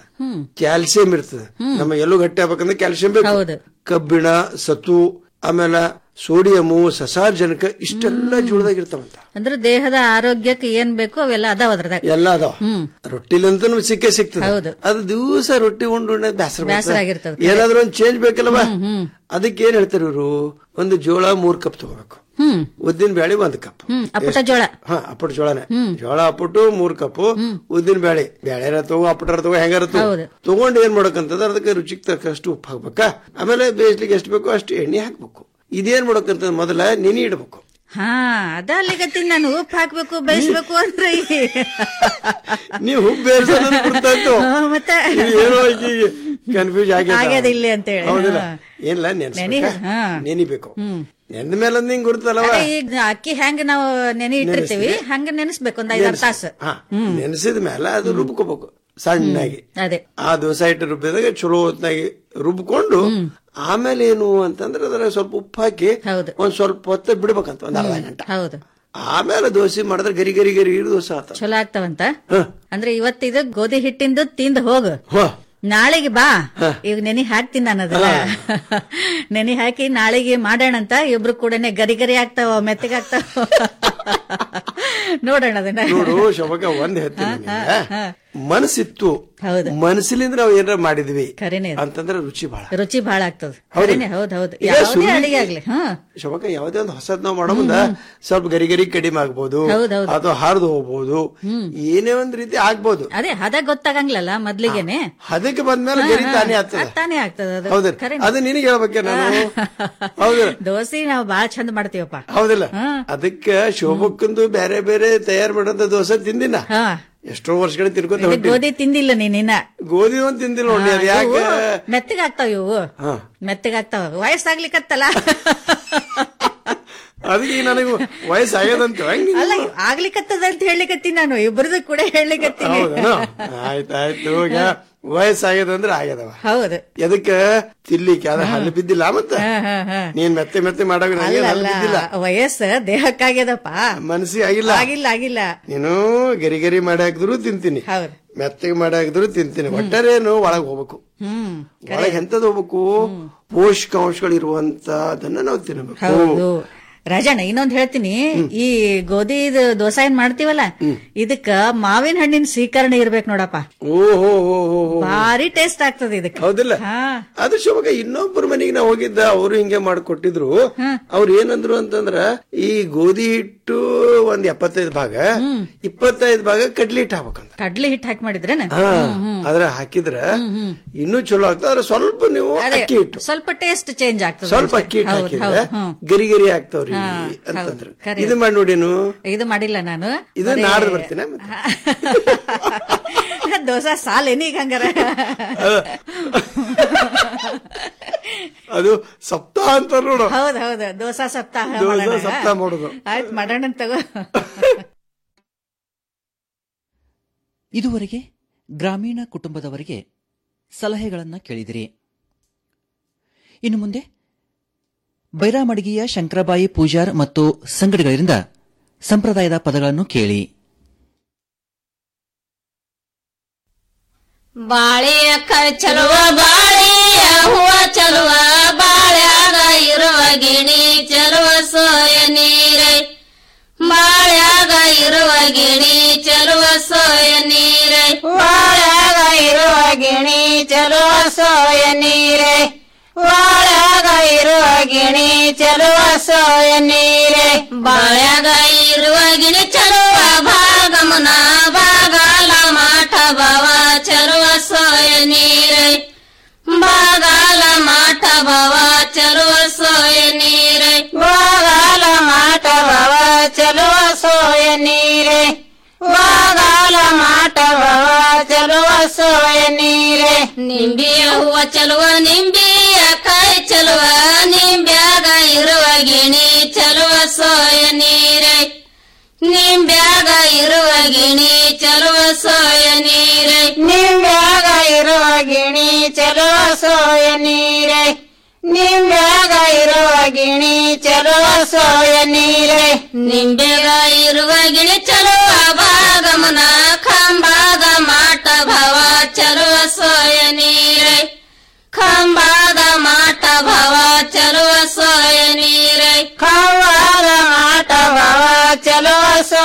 ಕ್ಯಾಲ್ಸಿಯಂ ಇರ್ತದೆ ನಮ್ಮ ಎಲ್ಲೂ ಗಟ್ಟಿ ಆಗ್ಬೇಕಂದ್ರೆ ಕ್ಯಾಲ್ಸಿಯಂ ಬೇಕು ಕಬ್ಬಿಣ ಸತು ಆಮೇಲೆ ಸೋಡಿಯಮು ಸಸಾರ್ಜನಕ ಇಷ್ಟೆಲ್ಲ ಜೋಳದಾಗ ಇರ್ತಾವಂತ ಅಂದ್ರೆ ದೇಹದ ಆರೋಗ್ಯಕ್ಕೆ ಏನ್ ಬೇಕು ಅವೆಲ್ಲ ಅದಾವ ಅದ್ರದಾಗ ಎಲ್ಲ ಅದಾವ ರೊಟ್ಟಿಲಂತೂ ಸಿಕ್ಕೇ ಸಿಗ್ತದೆ ಹೌದು. ಅದು ದಿವಸ ರೊಟ್ಟಿ ಉಂಡು ಉಂಡು ಬ್ಯಾಸರ ಬ್ಯಾಸರ ಆಗಿರ್ತದೆ. ಏನಾದ್ರೂ ಒಂದು ಚೇಂಜ್ ಬೇಕಲ್ವಾ ಅದಕ್ಕೆ ಏನ್ ಹೇಳ್ತಾರೆ ಇವರು ಒಂದು ಜೋಳ ಮೂರ್ ಕಪ್ ತಗೋಬೇಕು ಹ್ಮ್ ಉದ್ದಿನ ಬೇಳೆ ಒಂದ್ ಕಪ್ ಹ್ಮ್ ಅಪ್ಪಟ ಜೋಳ ಹಾ ಅಪ್ಪಟ ಜೋಳನೆ ಜೋಳ ಅಪ್ಪಟ್ಟು ಮೂರ್ ಕಪ್ ಉದ್ದಿನ ಬೇಳೆ ಬೇಳೆರ ತಗೋ ಅಪ್ಪಟರ ತಗೋ ಹೆಂಗಾರ ತಗೋ ಹೌದು. ತಗೊಂಡು ಏನ್ ಮಾಡ್ಬೇಕಂತಂದ್ರೆ ಅದಕ್ಕೆ ರುಚಿಗೆ ತಕ್ಕಷ್ಟು ಉಪ್ಪು ಹಾಕ್ಬೇಕಾ ಆಮೇಲೆ ಬೇಯಿಸ್ಲಿಕ್ಕೆ ಎಷ್ಟು ಬೇಕೋ ಅಷ್ಟು ಎಣ್ಣೆ ಹಾಕ್ಬೇಕು ಇದೇನ್ ಮಾಡ್ಬೇಕಂತ ಮೊದಲ ನೆನೆ ಇಡ್ಬೇಕು ಹಾ ಅದ ಅಲ್ಲಿಗತ್ತೀನಿ ನಾನು ಉಪ್ಪು ಹಾಕ್ಬೇಕು ಬೇಯಿಸ್ಬೇಕು ಅಂದ್ರೆ ಈ- ನೀವು ಹುಬ್ಬು ಬೇರ್ಸೋದನ್ನ ಗುರ್ತಾಯ್ತು ಹಾ, ಮತ್ತೆ ಇದು ಏನೋ ಕನ್ಫ್ಯೂಸ್ ಆಗ್ಯದ ಆಗಿದೆ ಇಲ್ಲಿ ಅಂತೇಳಿ. ಹೌದಿಲ್ಲ ಹಾ. ಏನಿಲ್ಲ ನೆನಿ- ನೆನ್ಸ್ಬೇಕಾ ಹಾ. ನೆನಿಬೇಕು ನೆಂದ ಮೇಲೆ ಒಂದ್ ಹಿಂಗ್ ಗುರ್ತಲ್ಲವ ಅದೇ ಈಗ ಅಕ್ಕಿ ಹೆಂಗ್ ನಾವು ನೆನೆ ಇಟ್ಟಿರ್ತೀವಿ ಹಂಗ ನೆನೆಸ್ಬೇಕು ಒಂದ್ ಐದಾರು ತಾಸು ಹಾ ನೆನೆಸಿದ ಮೇಲೆ ಅದು ರುಬ್ಕೋಬೇಕು ಸಣ್ಣಾಗಿ ಅದೇ ಆ ದೋಸೆ ಹಿಟ್ಟು ರುಬ್ಬಿದಾಗ ಚಲೋ ಹೊತ್ನಾಗಿ ರುಬ್ಕೊಂಡು ಆಮೇಲೆ ಏನು ಅಂತಂದ್ರೆ ಅದರ ಸ್ವಲ್ಪ ಉಪ್ಪು ಹಾಕಿ ಒಂದ್ ಸ್ವಲ್ಪ ಹೊತ್ತ ಬಿಡ್ಬೇಕಂತ ಒಂದ್ ಅರ್ಧ ಗಂಟೆ ಹೌದು ಆಮೇಲೆ ದೋಸೆ ಮಾಡಿದ್ರೆ ಗರಿ ಗರಿ ಗರಿ ಇರು ದೋಸೆ ಆತ ಚಲೋ ಆಗ್ತಾವಂತ ಅಂದ್ರೆ ಇವತ್ತಿದು ಗೋಧಿ ಹಿಟ್ಟಿಂದು ತಿಂದು ಹೋಗು ನಾಳೆಗೆ ಬಾ ಈಗ ನೆನೆ ಹಾಕ್ತೀನಿ ನಾನು ಅದನ್ನ ನೆನೆ ಹಾಕಿ ನಾಳೆಗೆ ಮಾಡೋಣಂತ ಇಬ್ರು ಕೂಡನೆ ಗರಿ ಗರಿ ಆಗ್ತಾವ ಮೆತ್ತಗೆ ಆಗ್ತಾವ ನೋಡೋಣ ಅದನ್ನ ನೋಡು ಶೋಭಕ ಒಂದ್ ಹೇಳ್ತೀನಿ ನಿನಗೆ. ಮನಸ್ಸಿತ್ತು ಮನಸ್ಸಿಲಿಂದ ನಾವು ಏನಾರ ಮಾಡಿದ್ವಿ ಖರೇನೆ ಅದು. ಅಂತಂದ್ರೆ ರುಚಿ ಬಹಳ ರುಚಿ ಬಹಳ ಆಗ್ತದ ಹೌದು. ಖರೇನೆ ಹೌದ್ ಹೌದು ಈಗ ಯಾವುದೇ ಸುಮ್ನೆ- ಅಡಿಗೆ ಆಗ್ಲಿ ಹಾ ಶೋಭಕ ಯಾವುದೇ ಒಂದು ಹೊಸದ್ ನಾವು ಮಾಡೋ ಮುಂದ ಸ್ವಲ್ಪ ಗರಿ ಗರಿ ಕಡಿಮೆ ಆಗ್ಬೋದು ಹೌದ್ ಹೌದ್. ಅಥವಾ ಹಾರ್ದು ಹೋಗ್ಬೋದು ಏನೇ ಒಂದ್ ರೀತಿ ಆಗ್ಬೋದು ಅದೇ ಹದ ಗೊತ್ತಾಗಂಗಿಲ್ಲಲ್ಲ ಮೊದ್ಲಿಗೆನೆ ಅದಕ್ಕೆ ಬಂದ್ಮೇಲೆ ಗರಿ ತಾನೇ ಆಗ್ತದೆ ಅದ್ ತಾನೇ ಆಗ್ತದ ಅದು ಹೌದಿಲ್ಲ ಖರೇನೆ. ಅದು ನಿನಗೆ ಹೇಳ್ಬೇಕೆ ನಾನು ಹೌದಿಲ್ಲ ದೋಸೆ ನಾವು ಬಾಳ ಚಂದ ಮಾಡ್ತೀವಪ್ಪ ಹೌದಿಲ್ಲ ಅದಕ್ಕೆ ಶೋಭಕ್ಕಂದು ಬೇರೆ ಬೇರೆ ತಯಾರು ಮಾಡೋಂತ ದೋಸೆ ತಿಂದಿನ ಹಾ ಎಷ್ಟೋ ವರ್ಷಗಳ ತಿನ್ಕೊಂತ ಇದು ಹೊಂಟಿನಿ. ಗೋಧಿ ತಿಂದಿಲ್ಲ ನೀನಿನ್ನ ಗೋಧಿ ಒಂದ್ ತಿಂದಿಲ್ಲ ನೋಡಿ ಅದು ಯಾಕೆ ಮೆತ್ತಗೆ ಆಗ್ತಾವ ಇವು ಹಾ ಮೆತ್ತಗೆ ಆಗ್ತಾವ ವಯಸ್ಸಾಗ್ಲಿಕ್ಕತ್ತಲ್ಲ ಅದಕ್ಕೆ ಈಗ ನನಗೆ ವಯಸ್ಸಾಗ್ಯದಂತ ಹೆಂಗ್ ಅಲ್ಲ ಆಗ್ಲಿಕ್ಕತ್ತದ ಅಂತ ಹೇಳಲಿಕತ್ತೀನಿ ನಾನು ಇಬ್ಬರದು ಕೂಡ ಹೇಳಲಿಕತ್ತೀನಿ ಹೌದಾ ಆಯ್ತಾಯ್ತು ಈಗ ವಯಸ್ಸಾಗ್ಯದಂದ್ರೆ ಆಗ್ಯದವ ಹೌದು ಎದಕ್ಕ ತಿನ್ಲಿಕ್ಕೆ ಅದ ಹಲ್ಲು ಬಿದ್ದಿಲ್ಲ ಮತ್ತ ಹಾ, ಹಾ, ಹಾ. ನೀನ್ ಮೆತ್ತೆ ಮೆತ್ತೆ ಮಾಡಾಗ ನಂಗೆ ಅಲ್ಲ ಹಲ್ಲು ಅಲ್ಲ ಬಿದ್ದಿಲ್ಲ ವಯಸ್ಸು ದೇಹಕ್ಕಾಗ್ಯದಪ್ಪ ಮನಸ್ಸಿಗೆ ಆಗಿಲ್ಲ ಆಗಿಲ್ಲ ಆಗಿಲ್ಲ ನೀನು ಗರಿ ಗರಿ ಮಾಡಿ ಹಾಕಿದ್ರು ತಿಂತೀನಿ ಹೌದು ಮೆತ್ತಗೆ ಮಾಡಿ ಹಾಕಿದ್ರು ತಿಂತೀನಿ ಒಟ್ಟಾರೇನು ಒಳಗ್ ಹೋಗ್ಬೇಕು ಹ್ಮ್ ಒಳಗೆ ಎಂತದ್ ಹೋಗ್ಬೇಕು ಪೋಷಕಾಂಶಗಳು ಇರುವಂತದನ್ನ ನಾವು ತಿನ್ನಬೇಕು ಹೌದು ರಾಜಣ್ಣ ಇನ್ನೊಂದ್ ಹೇಳ್ತೀನಿ ಈ ಗೋಧಿ ದೋಸೆ ಏನ್ ಮಾಡ್ತೀವಲ್ಲ ಇದಕ್ಕ ಮಾವಿನ ಹಣ್ಣಿನ ಸ್ವೀಕರಣೆ ಇರ್ಬೇಕು ನೋಡಪ್ಪ ಓಹೋ ಭಾರಿ ಟೇಸ್ಟ್ ಆಗ್ತದೆ ಇದಕ್ಕೆ ಹೌದಿಲ್ಲ ಅದು ಶೋಭಕ ಇನ್ನೊಬ್ಬರ ಮನೆಗೆ ನಾವು ಹೋಗಿದ್ದ ಅವರು ಹಿಂಗೆ ಮಾಡಿಕೊಟ್ಟಿದ್ರು ಅವ್ರು ಏನಂದ್ರು ಅಂತಂದ್ರ ಈ ಗೋಧಿ ಹಿಟ್ಟು ಒಂದ್ ಎಪ್ಪತ್ತೈದು ಭಾಗ ಇಪ್ಪತ್ತೈದು ಭಾಗ ಕಡ್ಲಿ ಹಿಟ್ಟು ಹಾಕ್ಬೇಕಂತ ಕಡ್ಲಿ ಹಿಟ್ಟು ಹಾಕಿ ಮಾಡಿದ್ರೇನ ಹಾ ಅದ್ರ ಹಾಕಿದ್ರ ಇನ್ನೂ ಚಲೋ ಆಗ್ತದೆ ಆದ್ರೆ ಸ್ವಲ್ಪ ನೀವು ಅದೇ ಅಕ್ಕಿ ಹಿಟ್ಟು ಸ್ವಲ್ಪ ಟೇಸ್ಟ್ ಚೇಂಜ್ ಆಗ್ತದೆ ಸ್ವಲ್ಪ ಅಷ್ಟೇ. ಅಕ್ಕಿ ಹಿಟ್ಟು ಹೌದು, ಹಾಕಿದ್ರೆ ಹೌದು, ಹ್ಮ್. ಗರಿ ಗರಿ ಆಗ್ತಾವ್ರಿ ಹಾ, ಅಂತಂದ್ರು ಹೌದು, ಖರೆ. ಇದು ಮಾಡಿ ನೋಡೇನು ಇದು ಮಾಡಿಲ್ಲ ನಾನು ಇದು ಬರೀ- ನಾಡ್ದು ಬರ್ತೀನ ದೋಸೆ ಸಾಲ್ ಏನೀಗ ಹಂಗಾರ ಅದು ಸಪ್ತಾಹ ಅಂತ ನೋಡು ಹೌದ್ ಹೌದು ದೋಸಾ ಸಪ್ತಾಹ ದೋಸೆ ಮಾಡೋಣ. ಸಪ್ತಾಹ ಮಾಡೋದು. ಆಯ್ತು ಮಾಡೋಣ ತಗೋ ಇದುವರೆಗೆ ಗ್ರಾಮೀಣ ಕುಟುಂಬದವರಿಗೆ ಸಲಹೆಗಳನ್ನ ಕೇಳಿದಿರಿ ಇನ್ನು ಮುಂದೆ ಬೈರಾಮಡಗಿಯ ಶಂಕರಬಾಯಿ ಪೂಜಾರ್ ಮತ್ತು ಸಂಗಡಿಗರಿಂದ ಸಂಪ್ರದಾಯದ ಪದಗಳನ್ನು ಕೇಳಿ ಬಾಳೆಯ ಕೈ ಚಲುವ ಬಾಳೆಯ ಹೂವ ಚಲುವ ಬಾಳ್ಯಾಗ ಇರುವ ಗಿಣಿ ಚಲುವ ಸೋಯ ನೀರೈ ಬಾಳ್ಯಾಗ ಇರುವ ಗಿಣಿ ಚಲುವ ಸೋಯ ನೀರೈ ಬಾಳ್ಯಾಗ ಇರುವ ಗಿಣಿ ಚಲುವ ಸೋಯ ನೀರೈ ಬಾಳ್ಯಾಗ ಇರುವ ಗಿಣಿ ಚಲುವ ಸೋಯ ನೀರೈ ಬಾಳ್ಯಾಗ ಇರುವ ಗಿಣಿ ಚಲುವ ಭಾಗಮನ ಬಾಗಾಲ ಮಾಠ ಭವ ಚಲುವ ಸೋಯ ನೀರೈ ಬಾಗಾಲ ಮಾಠ ಭವ ಚಲುವ ಸೋಯ ನೀರೈ ಬಾಗಾಲ ಮಾಠ ಭವ ಚಲುವ ಸೋಯ ನೀರೈ ಬಾಗಾಲ ಮಾಟ ಭವ ಚಲುವ ಸೋಯ ನೀರೆ ನಿಂಬಿಯ ಹೂವ ಚಲುವ ನಿಂಬಿಯ ಕಾಯಿ ಚಲುವ ನಿಂಬ್ಯಾಗ ಇರುವ ಗಿಣಿ ಚಲುವ ಸೋಯ ನೀರೆ ನಿಂಬ್ಯಾಗ ಇರುವ ಗಿಣಿ ಚಲುವ ಸೋಯ ನೀರೆ ನಿಂಬ್ಯಾಗ ಇರುವ ಗಿಣಿ ಚಲುವ ಸೋಯ ನೀರೆ ನಿಂಬ್ಯಾಗ ಇರುವ ಗಿಣಿ ಚಲುವ ಸೋಯ ನೀರೆ ನಿಂಬೆಗ ಇರುವ ಗಿಣಿ ಚಲುವ ಭಾಗಮನ ಕಂಬಾಗ ಮಾಟ ಭವ ಚಲುವ ಸೋಯ ನೀರೆ ಕಂಬಾಗ ಮಾಟ ಭವ ಚಲುವ ಸೋಯ ನೀರೆ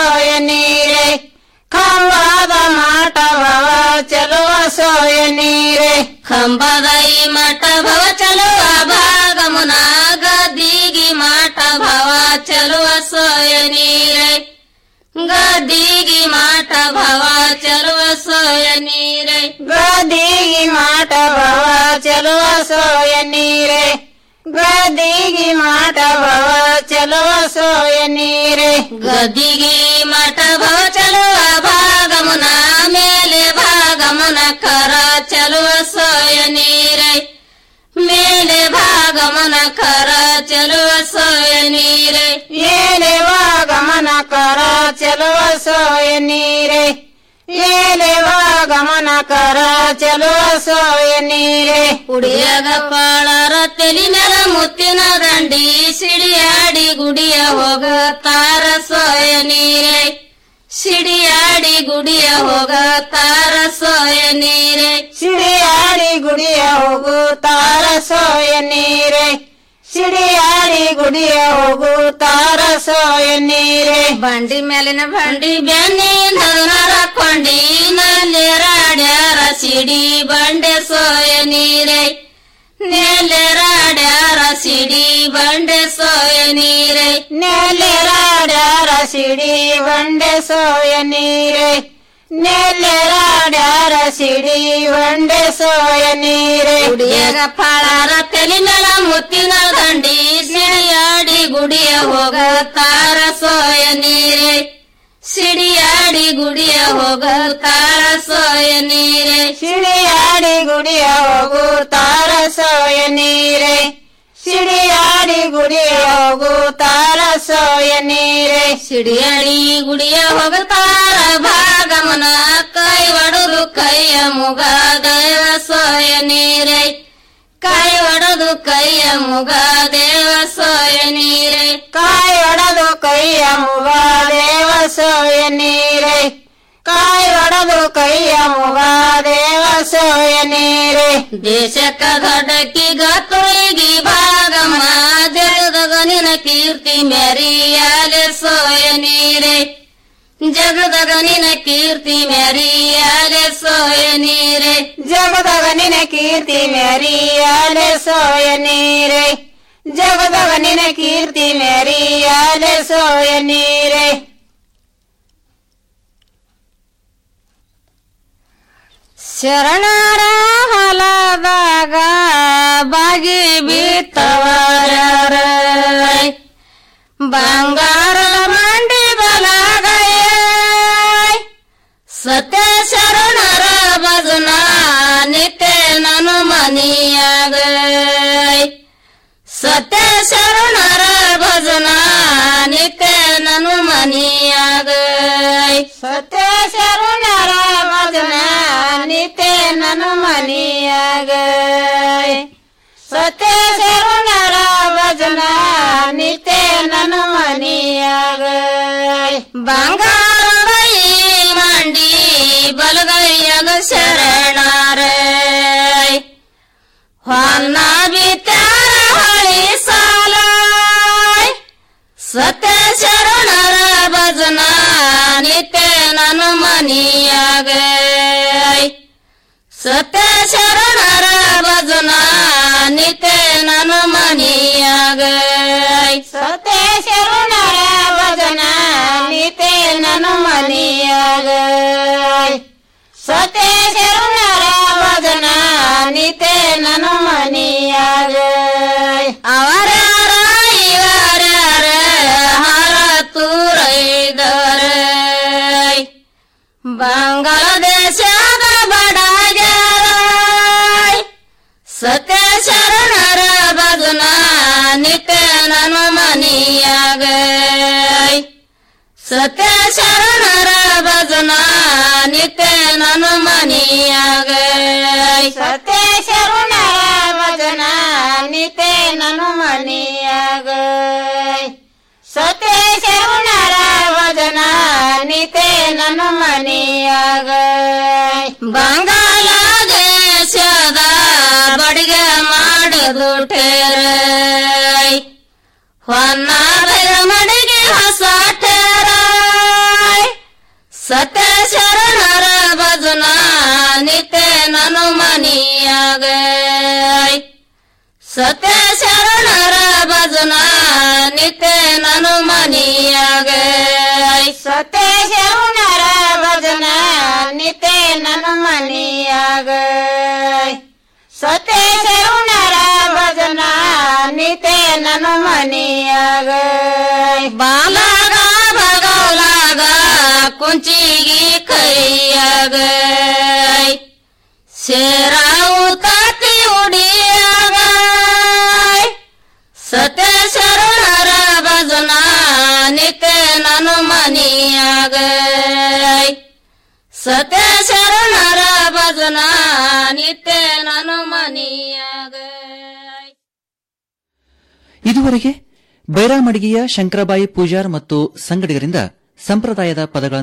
ಸೋಯ ನೀರೆ ಕಂಬದ ಮಾಟ ಭವ ಚಲುವ ಸೋಯ ನೀರೆ ಕಂಬದ ಈ ಮಠ ಭವ ಚಲುವ ಭಾಗಮುನ ಗದ್ದಿಗಿ ಮಾಟ ಭವ ಚಲುವ ಸೋಯ ನೀರೆ ಗದಿಗಿ ಮಾಟ ಭವ ಚಲುವ ಸೋಯ ನೀರೆ ಗದಿಗಿ ಮಾಟ ಭವ ಚಲುವ ಸೋಯ ನೀರೆ ಗದಿಗಿ ಮಾಟ ಭವ ಚಲುವ ಸೋಯ ನೀರೆ ಗದಿಗಿ ಮಾಟ ಭವ ಚಲುವ ಭಾಗಮುನ ಮೇಲೆ ಭಾಗಮುನ ಕರ ಚಲುವ ಸೋಯ ನೀರೆ ಮೇಲೆ ಭಾಗಮನ ಕರ ಚಲುವ ಸೋಯ ನೀರೆ ಮೇಲೆ ಭಾಗಮನ ಕರ ಚಲುವ ಸೋಯ ನೀರೆ ಮೇಲೆ ಭಾಗಮನ ಕರ ಚಲುವ ಸೋಯ ನೀರೆ ಉಡಿಯಾಗ ಪಾಳರ ತೆಲಿ ನೆಲ ಮುತ್ತಿನ ದಂಡಿ ಸಿಡಿಯಾಡಿ ಗುಡಿಯ ಹೋಗ ತಾರ ಸೋಯ ನೀರೆ ಸಿಡಿಯಾಡಿ ಗುಡಿಯ ಹೋಗ ತಾರ ಸೋಯ ನೀರೆ ಸಿಡಿಯಾಡಿ ಗುಡಿಯ ಹೋಗು ತಾರ ಸೋಯ ನೀರೆ ಸಿಡಿಯಾಡಿ ಗುಡಿಯ ಹೋಗು ತಾರ ಸೋಯ ನೀರೆ ಬಂಡಿ ಮೇಲಿನ ಬಂಡಿ ಬೆನ್ನಿ ಕೊಂಡಿ ನಲ್ಲಿ ರಾಡ್ಯಾರ ಸಿಡಿ ಬಂಡೆ ಸೋಯ ನೀರೆ ನೆಲೆರಾಡ್ಯಾರ ಸಿಡಿ ಬಂಡೆ ಸೋಯ ನೀರೆ ನೆಲೆರಾಡ್ಯಾರ ಸಿಡಿ ಬಂಡೆ ಸೋಯ ನೀರೆ ನೆಲೆರಾಡ್ಯಾರ ಸಿಡಿ ಬಂಡೆ ಸೋಯ ನೀರೆ ಗುಡಿಯಾಗ ಫಾಳಾರ ತಲೆ ಮೇಲ ಮುತ್ತಿನ ದಂಡಿ ಸಿಡಿಯಾಡಿ ಗುಡಿಯ ಹೋಗ ತಾರ ಸೋಯ ನೀರೆ ಸಿಡಿಯಾಡಿ ಗುಡಿಯ ಹೋಗ ತಾರ ಸೋಯ ನೀರೆ ಸಿಡಿಯಾಡಿ ಗುಡಿಯ ಹೋಗು ತಾರ ಸೋಯ ನೀರೆ ಸಿಡಿಯಾಡಿ ಗುಡಿಯ ಹೋಗು ತಾರ ಸೋಯ ನೀರೆ ಸಿಡಿಯಾಡಿ ಗುಡಿಯ ಹೋಗ ತಾರ ಭಾಗಮನ ಕೈ ಒಡದು ಕೈಯ ಮುಗ ದೈವ ಸೋಯ ನೀರೆ ಕೈ ಒಡದು ಕೈಯ ಮುಗ ದೇವ ಸೋಯ ನೀರೆ ಕೈ ಒಡದು ಕೈಯ ಮುಗ ದೇವ ಸೋಯ ನೀರೆ ಕೈ ಒಡದು ಕೈಯ ಮುಗ ದೇವ ಸೋಯ ನೀರೆ ದೇಶಕ್ಕ ದೊಡ್ಡಕ್ಕಿ ಗತ್ತೊಳಗಿ ಭಾಗಮ್ಮ ಜಗದಗನಿನ ಕೀರ್ತಿ ಮೆರಿಯಾಲೆ ಸೋಯ ನೀರೆ ಜಗದಗ ನಿನ ಕೀರ್ತಿ ಮೆರಿಯಾಲೆ ಸೋಯ ನೀರೆ ಜಗದಗ ನಿನ ಕೀರ್ತಿ ಮೆರಿಯಾಲೆ ಸೋಯ ನೀರೆ ಜಗದಗ ನಿನ ಕೀರ್ತಿ ಮೆರಿಯಾಲೆ ಸೋಯ ನೀರೆ ಶರಣರ ಹೊಲದಾಗ ಬಾಗಿ ಬಿತ್ತವರ ಬಂಗಾರದ ಮಂಡಿ ಬಲಗಯ ಸತ್ಯ ಶರಣರ ಭಜನ ನಿತ್ಯ ನನು ಮನಿಯಾಗ ಸತ್ಯ ಶರಣರ ಭಜನ ನಿತ್ಯ ನನು ಮನಿಯಾಗ ಸತ್ಯ ಶರಣರ ಭಜನ ನಿತ್ಯ ನನು ಮನಿಯಾಗ ಸತ್ಯ ಶರಣರ ಭಜನ ನಿತ್ಯ ನನು ಮನಿಯಾಗ ಬಂಗಾರದ ಈ ಮಂಡಿ ಬಲಗೈಯಾಗ ಶರಣರ ಹೊನ್ನ ಬಿತ್ತಾರ ಹಳಿ ಸಾಲ ಸತ್ಯ ಶರಣರ ಭಜನ ನಿತ್ಯ ನನು ಮನಿಯಾಗ ಸತ್ಯ ಶರಣರ ಭಜನ ನಿತ್ಯ ನನು ಮನಿಯಾಗ ಸತ್ಯ ಶರಣರ ಭಜನ ನಿತ್ಯ ನನು ಮನಿಯಾಗ ಸತ್ಯ ಶರಣರ ಭಜನ ನಿತ್ಯ ನನು ಮನಿಯಾಗ ಅವರ್ಯಾರ ಇವರ್ಯಾರ ಹರ ತೂರೈದರ ಬಾಂಗ್ಲಾದೇಶದ ಬಡಗ್ಯಾರ ಸತ್ಯ ಶರಣರ ಭಜನ ನಿತ್ಯ ನನು ಮನಿಯಾಗ ಸತ್ಯ ಶರಣರ ಭಜನ ನಿತ್ಯ ನನು ಮನಿಯಾಗ ಸತ್ಯ ಶರಣರ ಭಜನ ನಿತ್ಯ ನನು ಮನಿಯಾಗ ಸತ್ಯ ಶರಣರ ಭಜನ ನಿತ್ಯ ನನು ಮನಿಯಾಗ ಬಂಗಾಳ ದೇಶದ ಬಡಿಗೆ ಮಾಡುದು ಟೇರ ಹೊನ್ನ ಮಡಿಗೆ ಹೊಸ ಟೇರ ಸತ್ಯ ಶರಣರ ಭಜನ ನಿತ್ಯ ನಾನು ಮನಿಯಾಗ ಸತ್ಯ ಶರಣರ ಭಜನ ನಿತ್ಯ ನಾನು ಮನಿಯಾಗ ಸತ್ಯ ಶರಣರ ಭಜನ ನಿತ್ಯ ನಾನು ಮನಿಯಾಗ ಸತ್ಯ ಶರಣರ ಭಜನ ನಿತ್ಯ ನಾನು ಮನಿಯಾಗ ಬಾಲಾಗ ಬಗಲಾಗ ಕುಂಚಿಗಿ ಕೈಯಾಗ ಸೇರಾವು ತಾತಿ ಉಡಿಯಾಗ ಸತ್ಯ ಶರಣರ ಭಜನ ನಿತ್ಯ ನಾನು ಮನಿಯಾಗ ಸತ್ಯ ಶರಣರ ಭಜನ ನಿತ್ಯ ನಾನು ಮನಿಯಾಗ ಇದುವರೆಗೆ ಬೈರಾಮಡಿಗೆಯ ಶಂಕರಬಾಯಿ ಪೂಜಾರ್ ಮತ್ತು ಸಂಗಡಿಗರಿಂದ ಸಂಪ್ರದಾಯದ ಪದಗಳನ್ನು